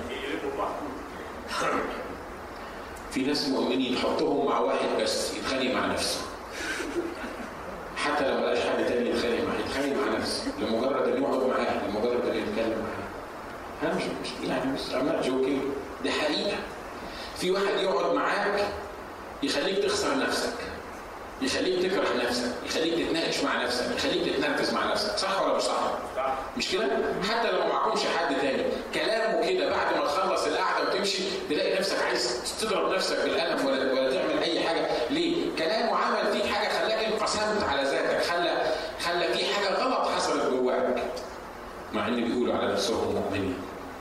في ناس مؤمنين تحطهم مع واحد بس يتخانق مع نفسه حتى لو ملاش حد تاني يتخانق معاه يتخانق مع نفسه لمجرد ان يقعد معاه لمجرد ان يتكلم معاه انا مش مش يعني مش I'm not joking دي حقيقه في واحد يقعد معاك يخليك تخسر نفسك يخليك تكره نفسك يخليك تتناقش مع نفسك يخليك تتنرفز مع نفسك صح ولا مش صح مش كده حتى لو معكمش حد تاني كلامه كده بعد ما تخلص القعده وتمشي تلاقي نفسك عايز تضرب نفسك بالقلم ولا ولا تعمل اي حاجه ليه كلامه عمل فيك حاجه خلاك انقسمت على ذاتك خلى خلى في حاجه غلط حصلت جواك مع ان بيقولوا على نفسهم مؤمنين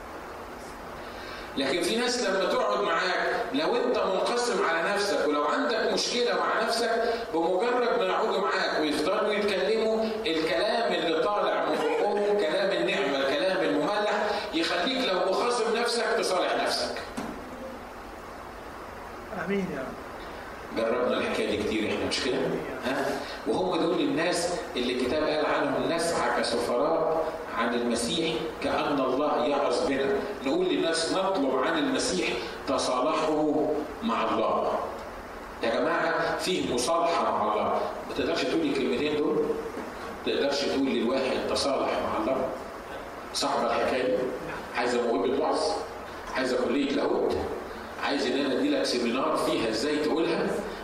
لكن في ناس لما تقعد معاك لو انت منقسم على نفسك ولو عندك مشكله مع نفسك بمجرد ما يقعدوا معاك ويفضلوا يتكلموا الكلام اللي طالع من بقهم كلام النعمه الكلام المملح يخليك لو مخاصم نفسك تصالح نفسك امين يا رب جربنا الحكايه دي كتير احنا مش كده؟ ها؟ وهم دول الناس اللي الكتاب قال عنهم نسعى كسفراء عن المسيح كأن الله يعظ بنا نقول للناس نطلب عن المسيح تصالحوا مع الله يا جماعة فيه مصالحة مع الله ما تقدرش تقول لي الكلمتين دول ما تقدرش تقول للواحد تصالح مع الله صعبة الحكاية دي عايزة موهبة وعظ عايزة كلية لاهوت عايز ان انا ادي لك سيمينار فيها ازاي تقولها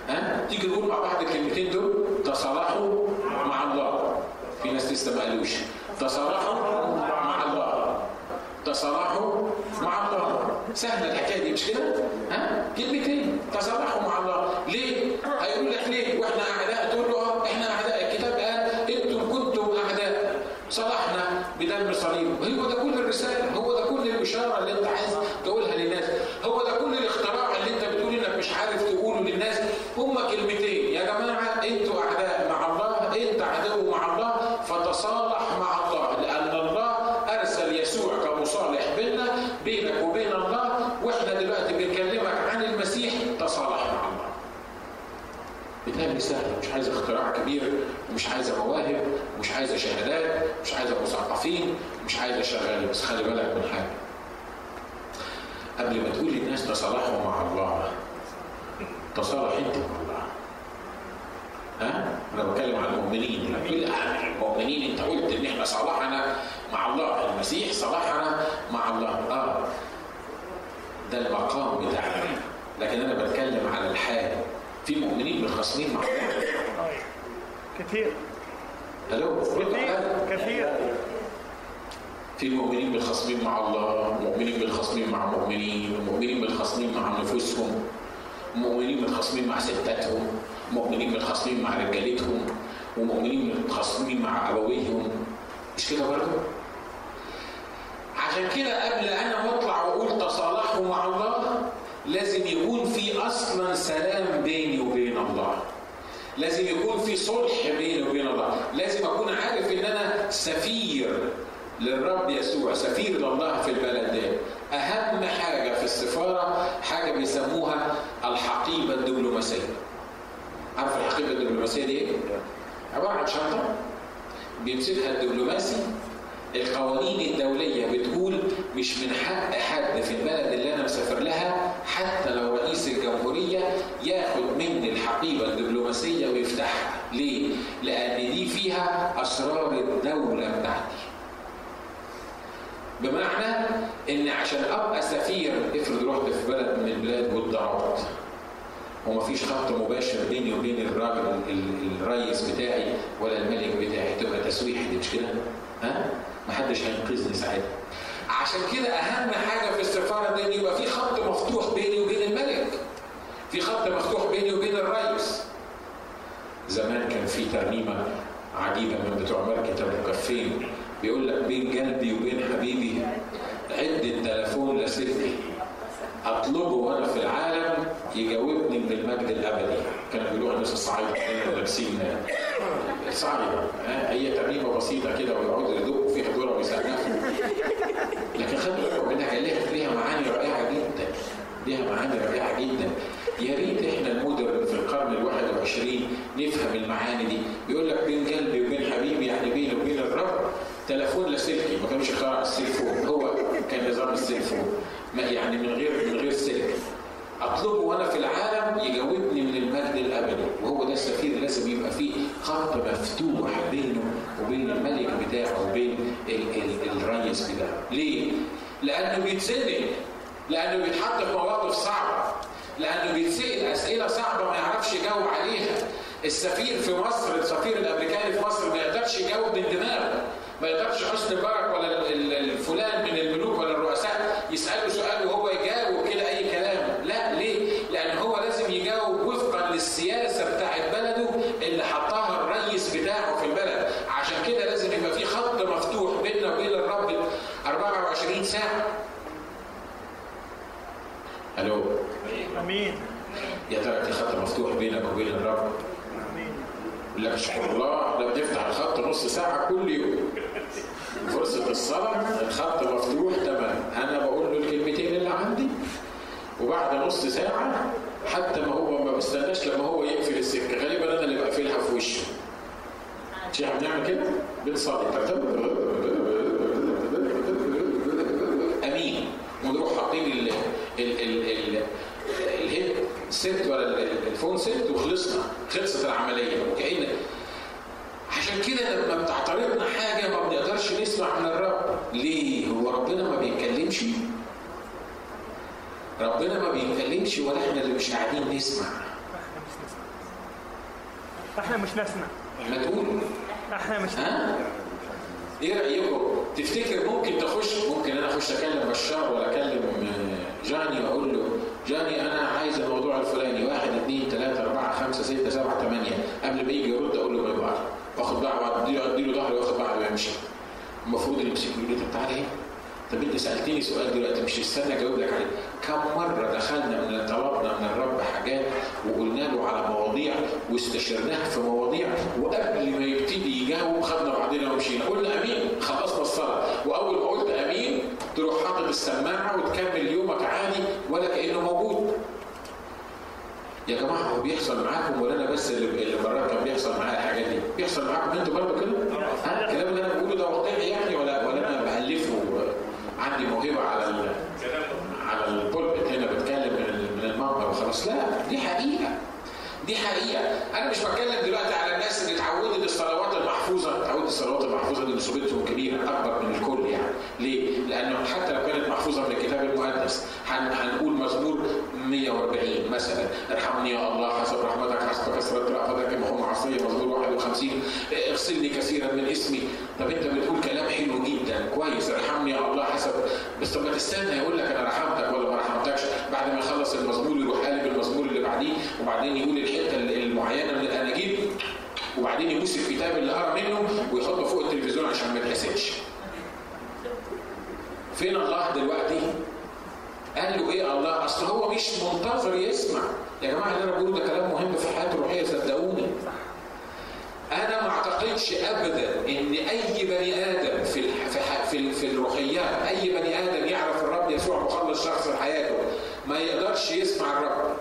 ها تيجي نقول مع بعض الكلمتين دول تصالحوا مع الله في ناس لسه ما قالوش تصالحوا مع الله تصالحوا مع الله سهله الحكايه دي مش كده ها كلمتين تصالحوا مع الله ليه هيقول لك ليه واحنا اعداء تقول له اه احنا اعداء الكتاب قال انتم كنتم اعداء صلحنا بدم صليب هو ده كل الرساله هو ده كل البشاره اللي انت عايز تقولها للناس هو ده كل الاختراع اللي انت بتقول انك مش عارف تقوله للناس هما كلمتين يا جماعه انتوا اعداء مع الله انت عدو مع الله فتصالح مع الله لان الله ارسل يسوع كمصالح بيننا بينك وبين الله واحنا دلوقتي بنكلمك عن المسيح تصالح مع الله بتهيألي سهل مش عايزه اختراع كبير ومش عايزه مواهب ومش عايزه شهادات مش عايزه مثقفين مش عايزه شغالين بس خلي بالك من حاجه قبل ما تقول للناس تصالحوا مع الله تصالح انت مع الله ها انا بتكلم عن المؤمنين لما تقول المؤمنين انت قلت ان احنا صالحنا مع الله المسيح صالحنا مع الله اه ده المقام بتاعنا لكن انا بتكلم على الحال في مؤمنين متخاصمين مع الله كثير الو كثير كثير في مؤمنين متخاصمين مع الله مؤمنين متخاصمين مع مؤمنين مؤمنين متخاصمين مع نفوسهم مؤمنين متخاصمين مع ستاتهم مؤمنين متخاصمين مع رجالتهم ومؤمنين متخاصمين مع ابويهم مش كده برضه عشان كده قبل انا ما اطلع واقول تصالحوا مع الله لازم يكون في اصلا سلام بيني وبين الله لازم يكون في صلح بيني وبين الله لازم اكون عارف ان انا سفير للرب يسوع سفير لله في البلد ده اهم حاجه في السفاره حاجه بيسموها الحقيبه الدبلوماسيه عارف الحقيبه الدبلوماسيه دي ايه عباره عن شنطه بيمسكها الدبلوماسي القوانين الدولية بتقول مش من حق حد في البلد اللي أنا مسافر لها حتى لو رئيس الجمهورية ياخد مني الحقيبة الدبلوماسية ويفتحها ليه؟ لأن دي فيها أسرار الدولة بتاعتي بمعنى ان عشان ابقى سفير افرض رحت في بلد من البلاد والضربت ومفيش خط مباشر بيني وبين الراجل الرئيس بتاعي ولا الملك بتاعي تبقى تسويح دي مش كده؟ ها؟ محدش هينقذني ساعتها. عشان كده اهم حاجه في السفاره دي ان يبقى في خط مفتوح بيني وبين الملك. في خط مفتوح بيني وبين الرئيس. زمان كان في ترنيمه عجيبه من بتوع ماركه ابو كفين بيقول لك بين قلبي وبين حبيبي عد التليفون لسيرتي اطلبه وانا في العالم يجاوبني من المجد الابدي كانوا بيقولوها الناس الصعايده كانوا لابسين صعبة هي ترنيمه بسيطه كده ويقعدوا يدقوا فيها دوره ويسقفوا لكن خلي بالكم انها كان ليها ليها معاني رائعه جدا ليها معاني رائعه جدا يا ريت احنا المودرن في القرن ال 21 نفهم المعاني دي بيقول لك بين قلبي وبين حبيبي يعني بيني وبين الرب تليفون لاسلكي ما كانوش اخترع السيلفون هو كان نظام السيلفون ما يعني من غير من غير سلك اطلبه وانا في العالم يجاوبني من المجد الابدي وهو ده السفير لازم يبقى فيه خط مفتوح بينه وبين الملك بتاعه وبين ال ال الرئيس بتاعه ليه؟ لانه بيتسال لانه بيتحط في مواقف صعبه لانه بيتسال اسئله صعبه ما يعرفش يجاوب عليها السفير في مصر السفير الامريكاني في مصر ما يقدرش يجاوب من دماغه ما يقدرش حسني مبارك ولا الفلان من الملوك ولا الرؤساء يساله سؤال وهو يجاوب كده اي كلام لا ليه لان هو لازم يجاوب وفقا للسياسه بتاعت بلده اللي حطها الرئيس بتاعه في البلد عشان كده لازم يبقى في خط مفتوح بيننا وبين الرب 24 ساعه الو امين يا ترى في خط مفتوح بينك وبين الرب امين يقول لك اشكر الله ده بنفتح الخط نص ساعه كل يوم فرصه الصلاه الخط مفتوح تمام انا بقول له الكلمتين اللي عندي وبعد نص ساعه حتى ما هو ما بستناش لما هو يقفل السكه غالبا انا اللي بقفلها في وشه مش احنا بنعمل كده بنصلي امين ونروح حاطين ال ال ال ال الهيد ست ولا الفون ست وخلصنا خلصت العمليه وكأن عشان كده لما بتعترضنا حاجه ما بنقدرش نسمع من الرب ليه هو ربنا ما بيتكلمش ربنا ما بيتكلمش ولا احنا اللي مش قاعدين نسمع احنا مش نسمع احنا مش ناسنا ما تقول احنا مش ها ايه رايكم تفتكر ممكن تخش ممكن انا اخش اكلم بشار ولا اكلم آه، جاني واقول له جاني انا عايز الموضوع الفلاني واحد اثنين ثلاثة أربعة خمسة ستة سبعة ثمانية قبل ما يجي يرد أقول له باي باي واخد بعض أديله ظهري واخد بعض ويمشي المفروض اللي يمسك يقول لي طب تعالى ايه؟ طب انت سالتني سؤال دلوقتي مش استنى اجاوب لك عليه كم مره دخلنا من طلبنا من الرب حاجات وقلنا له على مواضيع واستشرناه في مواضيع وقبل ما يبتدي يجاوب خدنا بعضنا ومشينا قلنا امين خلصنا الصلاه واول ما قلت امين تروح حاطط السماعه وتكمل يومك عادي ولا كانه موجود يا جماعه هو بيحصل معاكم ولا انا بس اللي اللي مرات كان بيحصل معايا الحاجات دي بيحصل معاكم انتوا برضه كده ها الكلام اللي انا بقوله ده واقعي يعني ولا ولا انا بالفه عندي موهبه على ال على البولبت هنا بتكلم من ال- من المنبر وخلاص لا دي حقيقه دي حقيقه انا مش بتكلم دلوقتي على الناس اللي اتعودت الصلوات المحفوظه اتعودت الصلوات المحفوظه دي نسبتهم كبيره اكبر من الكل يعني ليه؟ لانه حتى لو كانت محفوظه من الكتاب المقدس هن- هنقول مزمور 140 مثلا ارحمني يا الله حسب رحمتك حسب كثره رأفتك مهم عصيه مزمور 51 اغسلني كثيرا من اسمي طب انت بتقول كلام حلو جدا كويس ارحمني يا الله حسب بس طب ما تستنى يقول لك انا رحمتك ولا ما رحمتكش بعد ما يخلص المزمور يروح قالب المزمور اللي بعديه وبعدين يقول الحته المعينه من الاناجيل وبعدين يبوس الكتاب اللي قرا منه ويحطه فوق التلفزيون عشان ما يتحسدش فين الله دلوقتي؟ قال له ايه الله؟ اصل هو مش منتظر يسمع يا جماعه اللي انا بقوله ده كلام مهم في حياته الروحيه صدقوني انا ما اعتقدش ابدا ان اي بني ادم في الح- في ح- في, ال- في الروحيات اي بني ادم يعرف الرب يسوع مخلص شخص لحياته ما يقدرش يسمع الرب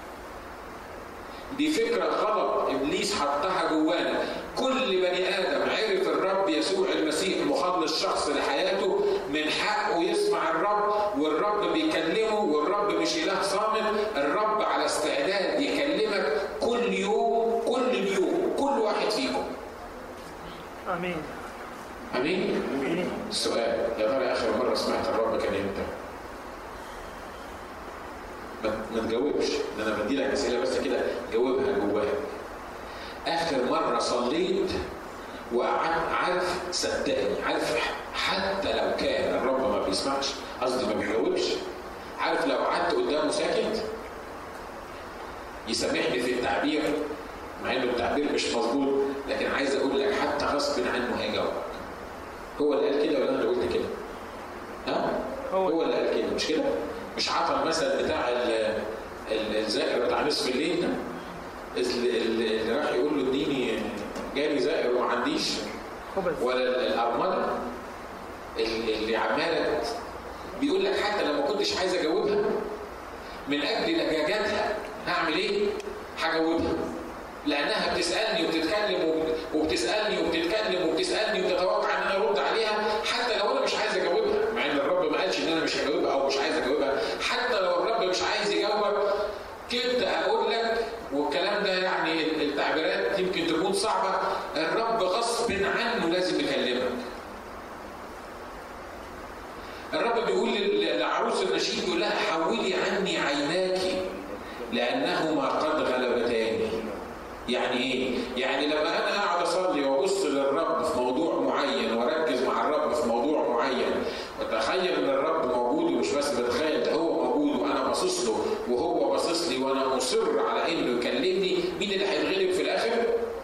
دي فكرة غلط إبليس حطها جوانا كل بني آدم عرف الرب يسوع المسيح مخلص شخص لحياته من حقه يسمع الرب والرب بيكلمه والرب مش إله صامت الرب على استعداد يكلمك كل يوم كل اليوم كل واحد فيكم امين أمين؟ امين السؤال يا ترى آخر مرة سمعت الرب كان إمتى؟ ما ما تجاوبش ده انا بدي لك اسئله بس كده جاوبها جواك اخر مره صليت وقعدت عارف صدقني عارف حتى لو كان الرب ما بيسمعش قصدي ما بيجاوبش عارف لو قعدت قدامه ساكت يسامحني في التعبير مع انه التعبير مش مظبوط لكن عايز اقول لك حتى غصب عنه هيجاوبك هو اللي قال كده ولا انا اللي قلت كده؟ ها؟ هو. هو اللي قال كده مش كده؟ مش عطى المثل بتاع ال- ال- الزائر بتاع نصف الليل ده اللي, اللي اللي راح يقول له اديني جالي زائر وما عنديش خبز ولا ال- الارمله اللي اللي عماله بيقول لك حتى لو ما كنتش عايز اجاوبها من اجل لجاجتها هعمل ايه؟ هجاوبها لانها بتسالني وبتتكلم وب- وبتسالني وبتتكلم وبتسالني وتتوقع ان انا ارد عليها حتى لو انا مش عايز اجاوبها مع ان الرب ما قالش ان انا مش هجاوبها او مش عايز اجاوبها حتى لو الرب مش عايز يجاوبك كنت اقول لك والكلام ده يعني التعبيرات يمكن تكون صعبه الرب غصب عنه لازم يكلمك الرب بيقول لل- لعروس النشيد يقول لها حولي عني عيناك لانهما قد غلبتاني يعني ايه؟ يعني لما انا اقعد اصلي وابص للرب في موضوع معين واركز مع الرب في موضوع معين واتخيل ان الرب موجود ومش بس بتخيل ده هو موجود وانا باصص له وهو باصص لي وانا مصر على انه يكلمني مين اللي هيتغلب في الاخر؟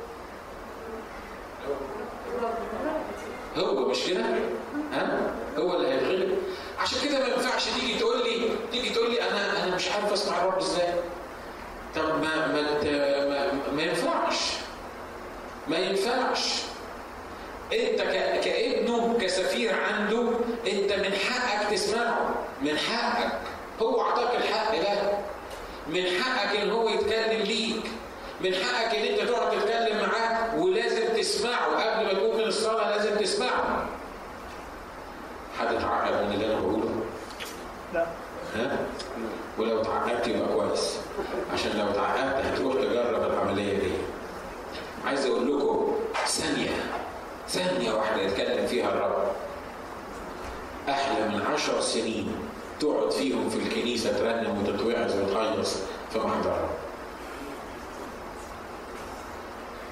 هو مش كده؟ ها؟ هو اللي هيتغلب عشان كده ما ينفعش تيجي تقول لي تيجي تقول لي انا انا مش عارف اسمع الرب ازاي؟ طب ما ما ت- ما, ما ينفعش ما ينفعش انت ك- كابنه كسفير عنده انت من حقك تسمعه من حقك هو اعطاك الحق ده من حقك ان هو يتكلم ليك من حقك ان انت تقعد تتكلم معاه ولازم تسمعه قبل ما تقوم من الصلاه لازم تسمعه حد اتعقد من اللي انا بقوله لا ها ولو اتعقدت يبقى كويس عشان لو اتعقدت هتروح تجرب العمليه دي عايز اقول لكم ثانيه ثانيه واحده يتكلم فيها الرب احلى من عشر سنين تقعد فيهم في الكنيسه ترنم وتتوعظ وتهيص في محضر الرب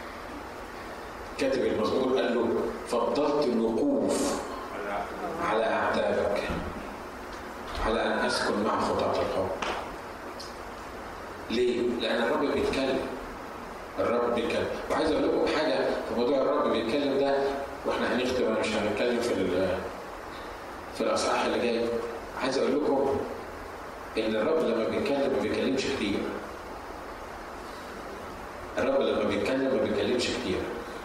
كاتب المزمور قال له فضلت الوقوف على اعتابك على ان اسكن مع خطاة الحب ليه؟ لان الرب بيتكلم الرب بيتكلم وعايز اقول لكم حاجه في موضوع الرب بيتكلم ده واحنا هنختم انا مش هنتكلم في ال- في الاصحاح اللي جاي عايز اقول لكم ان الرب لما بيتكلم ما بيتكلمش كتير الرب لما بيتكلم ما بيتكلمش كتير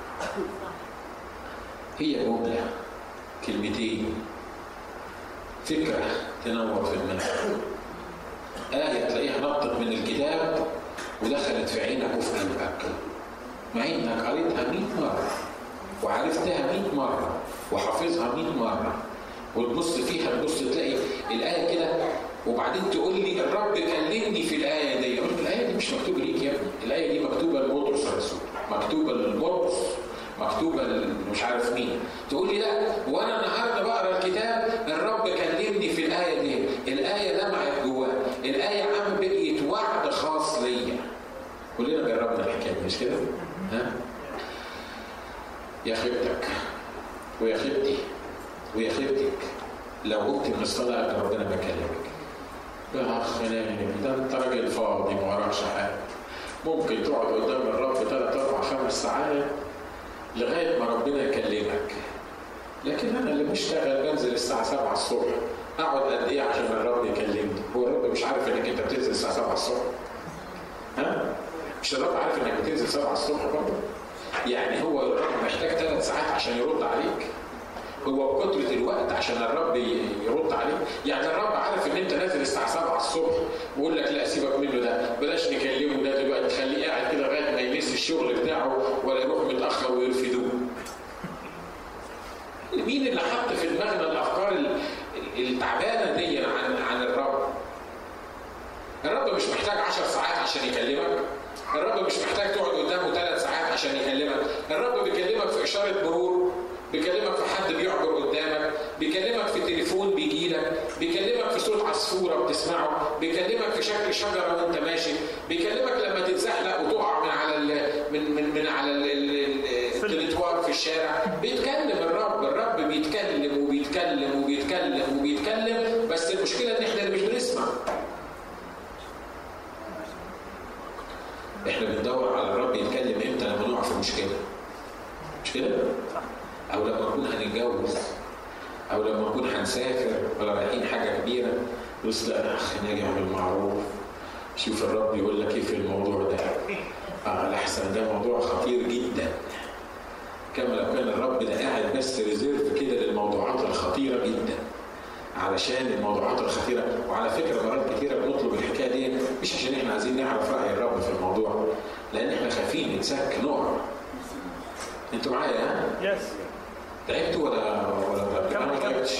هي جمله كلمتين فكره تنور في دماغك آية تلاقيها نطت من الكتاب ودخلت في عينك وفي قلبك مع انك قريتها 100 مرة وعرفتها 100 مرة وحافظها 100 مرة وتبص فيها تبص تلاقي الآية كده وبعدين تقول لي الرب كلمني في الآية دي أقول لك الآية دي مش مكتوبة ليك يا ابني الآية دي مكتوبة لبطرس الرسول مكتوبة للمرقس مكتوبة ل- مش عارف مين تقول لي لا وانا النهارده بقرا الكتاب الرب كلمني في الايه دي الايه لمعت جواها الايه عم بقيت وعد خاص ليا كلنا جربنا الحكايه دي مش كده ها يا خيبتك ويا خيبتي ويا خيبتك لو قمت من الصلاه قبل ربنا ما يكلمك يا اخ نايم ده انت راجل فاضي ما وراكش حاجه ممكن تقعد قدام الرب ثلاث اربع خمس ساعات لغايه ما ربنا يكلمك لكن انا اللي بشتغل بنزل الساعه 7 الصبح اقعد قد ايه عشان الرب يكلمني هو الرب مش عارف انك انت بتنزل الساعه 7 الصبح ها مش الرب عارف انك بتنزل 7 الصبح برضه يعني هو الرب محتاج ثلاث ساعات عشان يرد عليك هو بكترة الوقت عشان الرب ي- يرد عليك يعني الرب عارف ان انت نازل الساعة 7 الصبح ويقول لك لا سيبك منه ده بلاش نكلمه ده دلوقتي خليه قاعد كده لغاية ما ينسي الشغل بتاعه ولا يروح متأخر ويرفدوه مين اللي حط في دماغنا الافكار ال- ال- التعبانه دي عن عن الرب؟ الرب مش محتاج 10 ساعات عشان يكلمك الرب مش محتاج تقعد قدامه ثلاث ساعات عشان يكلمك الرب بيكلمك في اشاره مرور بيكلمك في حد بيعبر قدامك بيكلمك في تليفون بيجي لك بيكلمك في صوت عصفوره بتسمعه بيكلمك في شكل شجره وانت ماشي بيكلمك لما تتزحلق وتقع من على ال من من من على ال- ال- ال- التريتوار في الشارع بيتكلم الرب الرب بيتكلم وبيتكلم وبيتكلم وبيتكلم بس المشكله ان احنا اللي مش بنسمع احنا بندور على الرب يتكلم امتى لما نقع في مشكله مش كده؟ او لما نكون هنتجوز او لما نكون هنسافر ولا رايحين حاجه كبيره بص لا انا اخ ناجي اعمل معروف شوف الرب يقول لك ايه في الموضوع ده اه الاحسن ده موضوع خطير جدا كما لو كان الرب ده قاعد بس ريزيرف كده للموضوعات الخطيره جدا علشان الموضوعات الخطيره وعلى فكره مرات كتيره بنطلب الحكايه دي مش عشان احنا عايزين نعرف راي الرب في الموضوع لان احنا خايفين نتسك نقع انتوا معايا ها؟ يس تعبتوا ولا ولا انا ما تعبتش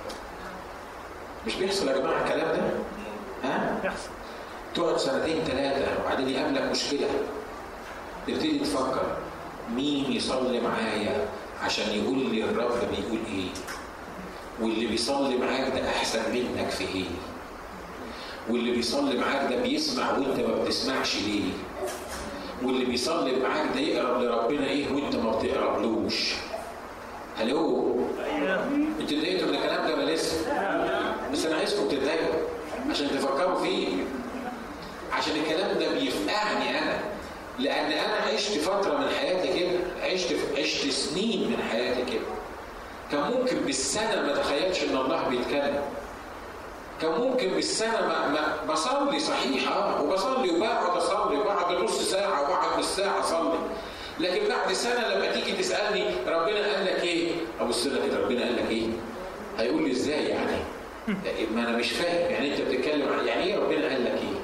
مش بيحصل يا جماعه الكلام ده ها يحصل تقعد سنتين ثلاثه وبعدين يقابلك مشكله تبتدي تفكر مين يصلي معايا عشان يقول لي الرب بيقول ايه واللي بيصلي معاك ده احسن منك في ايه واللي بيصلي معاك ده بيسمع وانت ما بتسمعش ليه واللي بيصلي معاك ده يقرب لربنا ايه وانت ما بتقربلوش هلو انتوا اتضايقتوا من الكلام ده ولا لسه؟ بس انا عايزكم تتضايقوا عشان تفكروا فيه عشان الكلام ده بيفقعني انا لان انا عشت فتره من حياتي كده عشت عشت سنين من حياتي كده كان ممكن بالسنه ما اتخيلش ان الله بيتكلم كان ممكن بالسنه ما, ما بصلي صحيح اه وبصلي وبقعد اصلي وبقعد نص ساعه وبقعد بالساعه اصلي لكن بعد سنه لما تيجي تسالني ربنا قال لك ايه؟ ابص لك كده ربنا قال لك ايه؟ هيقول لي ازاي يعني؟ ما انا مش فاهم يعني انت بتتكلم عن يعني ايه ربنا قال لك ايه؟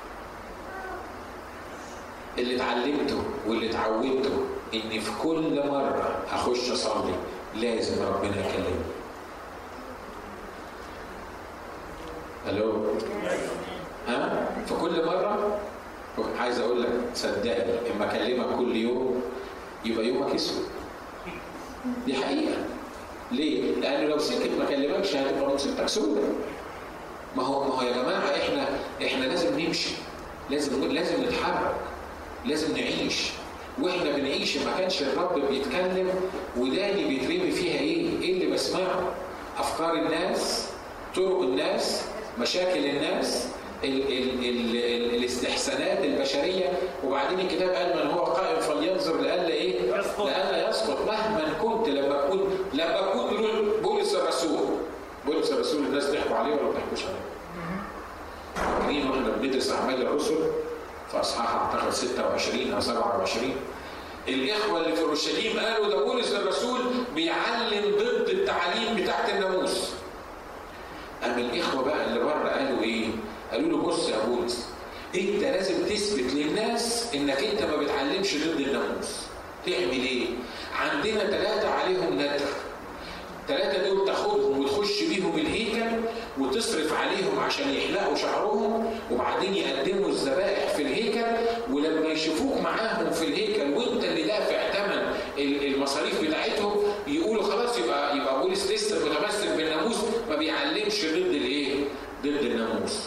اللي اتعلمته واللي اتعودته اني في كل مره اخش اصلي لازم ربنا يكلمني. الو ها؟ في كل مره عايز اقول لك صدقني اما اكلمك كل يوم يبقى يومك اسود. دي حقيقه. ليه؟ لانه لو سكت ما كلمكش هتبقى مصيبتك سودة. ما هو ما هو يا جماعه احنا احنا لازم نمشي لازم لازم نتحرك لازم نعيش واحنا بنعيش ما كانش الرب بيتكلم وداني بيترمي فيها ايه؟ ايه اللي بسمعه؟ افكار الناس طرق الناس مشاكل الناس ال ال ال ال الاستحسانات البشريه وبعدين الكتاب قال من هو قائم فلينظر لئلا ايه؟ يسقط. لئلا يسقط مهما كنت لما اكون لما اكون بولس الرسول بولس الرسول الناس ضحكوا عليه ولا ما ضحكوش عليه؟ فاكرين واحنا بندرس اعمال الرسل في اصحاح اعتقد 26 او 27 الاخوه اللي في اورشليم قالوا ده بولس الرسول بيعلم ضد التعاليم بتاعت الناموس. اما الاخوه بقى اللي بره قالوا ايه؟ قالوا له بص يا بولس انت لازم تثبت للناس انك انت ما بتعلمش ضد الناموس. تعمل ايه؟ عندنا ثلاثه عليهم ندر. ثلاثة دول تاخدهم وتخش بيهم الهيكل وتصرف عليهم عشان يحلقوا شعرهم وبعدين يقدموا الذبائح في الهيكل ولما يشوفوك معاهم في الهيكل وانت اللي دافع ثمن المصاريف بتاعتهم يقولوا خلاص يبقى يبقى بولس لسه متمسك بالناموس ما بيعلمش ضد الايه؟ ضد الناموس.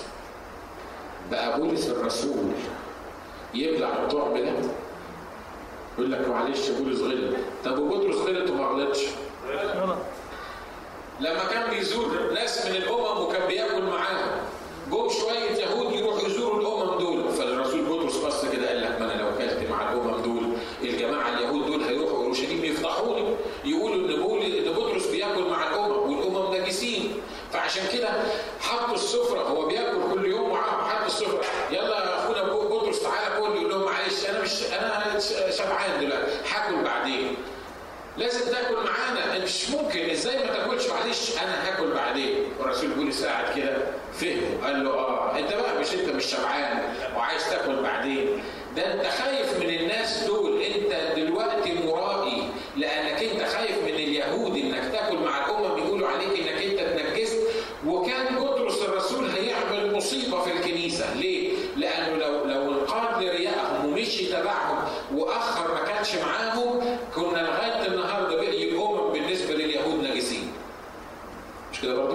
بقى بولس الرسول يبلع الطعم ده يقول لك معلش بولس غلط طب وبطرس غلط وما غلطش غلط لما كان بيزور ناس من الامم وكان بياكل معاهم جم شويه يهود يروحوا يزوروا الامم دول فالرسول بطرس بص كده قال لك ما انا لو اكلت مع الامم دول الجماعه اليهود دول هيروحوا اورشليم يفضحوني يقولوا ان بول ان بطرس بياكل مع الامم والامم نجسين فعشان كده حطوا السفره هو بياكل كل يوم معاهم حطوا السفره يلا يا اخونا بطرس تعالى كل يقول لهم معلش انا مش انا شبعان دلوقتي هاكل بعدين لازم تاكل معانا مش ممكن ازاي ما تاكلش معلش انا هاكل بعدين والرسول بولس قاعد كده فهمه قال له اه انت بقى مش انت مش شبعان وعايز تاكل بعدين ده انت خايف من الناس دول انت دلوقتي مرائي لانك انت خايف من اليهود انك تاكل مع الامم يقولوا عليك انك انت اتنجست وكان بطرس الرسول هيعمل مصيبه في الكنيسه ليه؟ لانه لو لو انقاد لريائهم ومشي تبعهم واخر ما كانش معاهم كنا لغايه النهارده بقي الامم بالنسبه لليهود نجسين. مش كده برضه؟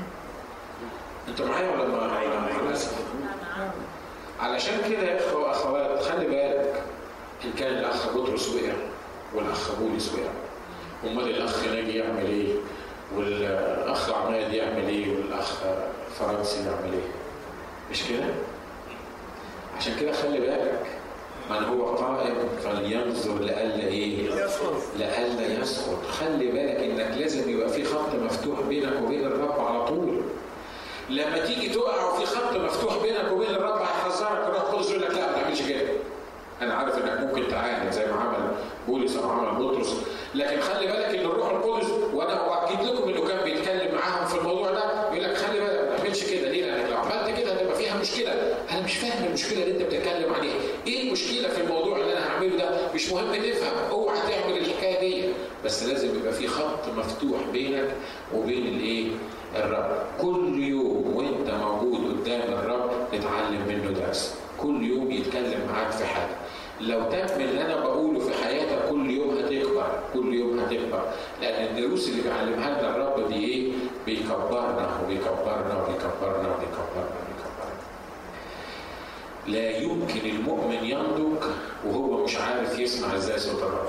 انتوا معايا ولا ما معايا؟ علشان كده يا اخوه واخوات خلي بالك ان كان الاخ بطرس وقع والاخ بولس وقع امال الاخ ناجي يعمل ايه؟ والاخ عماد يعمل ايه؟ والاخ فرنسي يعمل ايه؟ مش كده؟ عشان كده خلي بالك من هو قائم فلينظر لئلا ايه؟ يسقط لئلا يسقط، خلي بالك انك لازم يبقى في خط مفتوح بينك وبين الرب على طول. لما تيجي تقع وفي خط مفتوح بينك وبين الرب هيحذرك الروح القدس يقول لك لا ما تعملش كده. انا عارف انك ممكن تعاند زي ما عمل بولس او عمل بطرس، لكن خلي بالك ان الروح القدس وانا اؤكد لكم انه كان بيتكلم معاهم في الموضوع ده يقول لك خلي بالك ما تعملش كده ليه؟ لانك لو عملت كده هتبقى فيها مشكله، انا مش فاهم المشكله اللي انت بتتكلم عليها، ايه المشكله في الموضوع اللي انا هعمله ده؟ مش مهم تفهم، اوعى تعمل الحكايه دي، بس لازم يبقى في خط مفتوح بينك وبين الايه؟ الرب، كل يوم وانت موجود قدام الرب تتعلم منه درس، كل يوم يتكلم معاك في حاجه. لو تم اللي انا بقوله في حياتك كل يوم هتكبر كل يوم هتكبر لان الدروس اللي بيعلمها لنا الرب دي ايه بيكبرنا وبيكبرنا وبيكبرنا وبيكبرنا وبيكبرنا لا يمكن المؤمن ينضج وهو مش عارف يسمع ازاي صوت الرب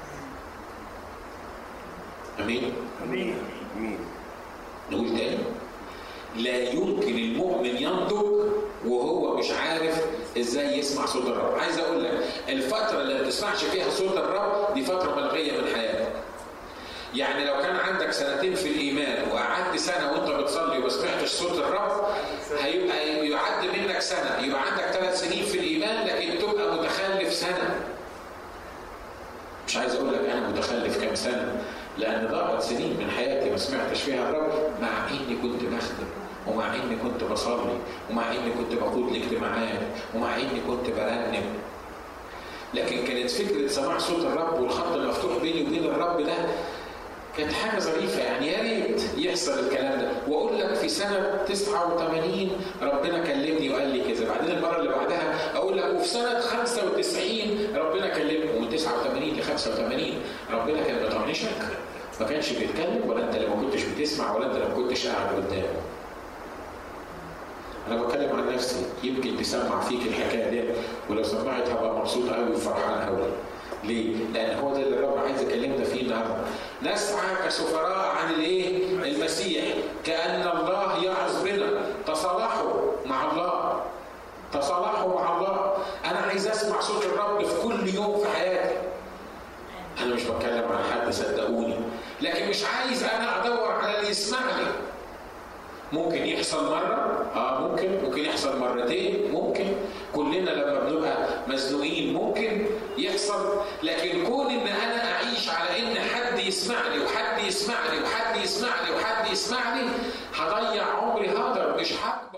امين امين نقول تاني لا يمكن المؤمن ينضج وهو مش عارف ازاي يسمع صوت الرب عايز اقول لك الفتره اللي ما تسمعش فيها صوت الرب دي فتره ملغيه من حياتك يعني لو كان عندك سنتين في الايمان وقعدت سنه وانت بتصلي وما سمعتش صوت الرب هيبقى يعد منك سنه يبقى عندك ثلاث سنين في الايمان لكن تبقى متخلف سنه مش عايز اقول لك انا متخلف كام سنه لان ضاعت سنين من حياتي ما سمعتش فيها الرب مع اني كنت بخدم ومع اني كنت بصلي ومع اني كنت بقود الاجتماعات ومع اني كنت برنم لكن كانت فكره سماع صوت الرب والخط المفتوح بيني وبين الرب ده كانت حاجه ظريفه يعني يا ريت يحصل الكلام ده واقول لك في سنه 89 ربنا كلمني وقال لي كذا بعدين المره اللي بعدها اقول لك وفي سنه 95 ربنا كلمني ومن 89 ل 85 ربنا كان بيطنشك ما كانش بيتكلم ولا انت لما كنتش بتسمع ولا انت لما كنتش قاعد قدامه انا بتكلم عن نفسي يمكن تسمع فيك الحكايه دي ولو سمعت هبقى مبسوط قوي وفرحان قوي ليه؟ لأن هو ده اللي الرب عايز يكلمنا فيه النهارده. نسعى كسفراء عن الايه؟ المسيح كأن الله يعظ بنا تصالحوا مع الله تصالحوا مع الله أنا عايز أسمع صوت الرب في كل يوم في حياتي أنا مش بتكلم عن حد صدقوني لكن مش عايز أنا أدور على اللي يسمعني ممكن يحصل مرة اه ممكن ممكن يحصل مرتين ممكن كلنا لما بنبقى مزنوقين ممكن يحصل لكن كون ان انا اعيش على ان حد يسمعني وحد يسمعني وحد يسمعني وحد يسمعني هضيع عمري هقدر مش حق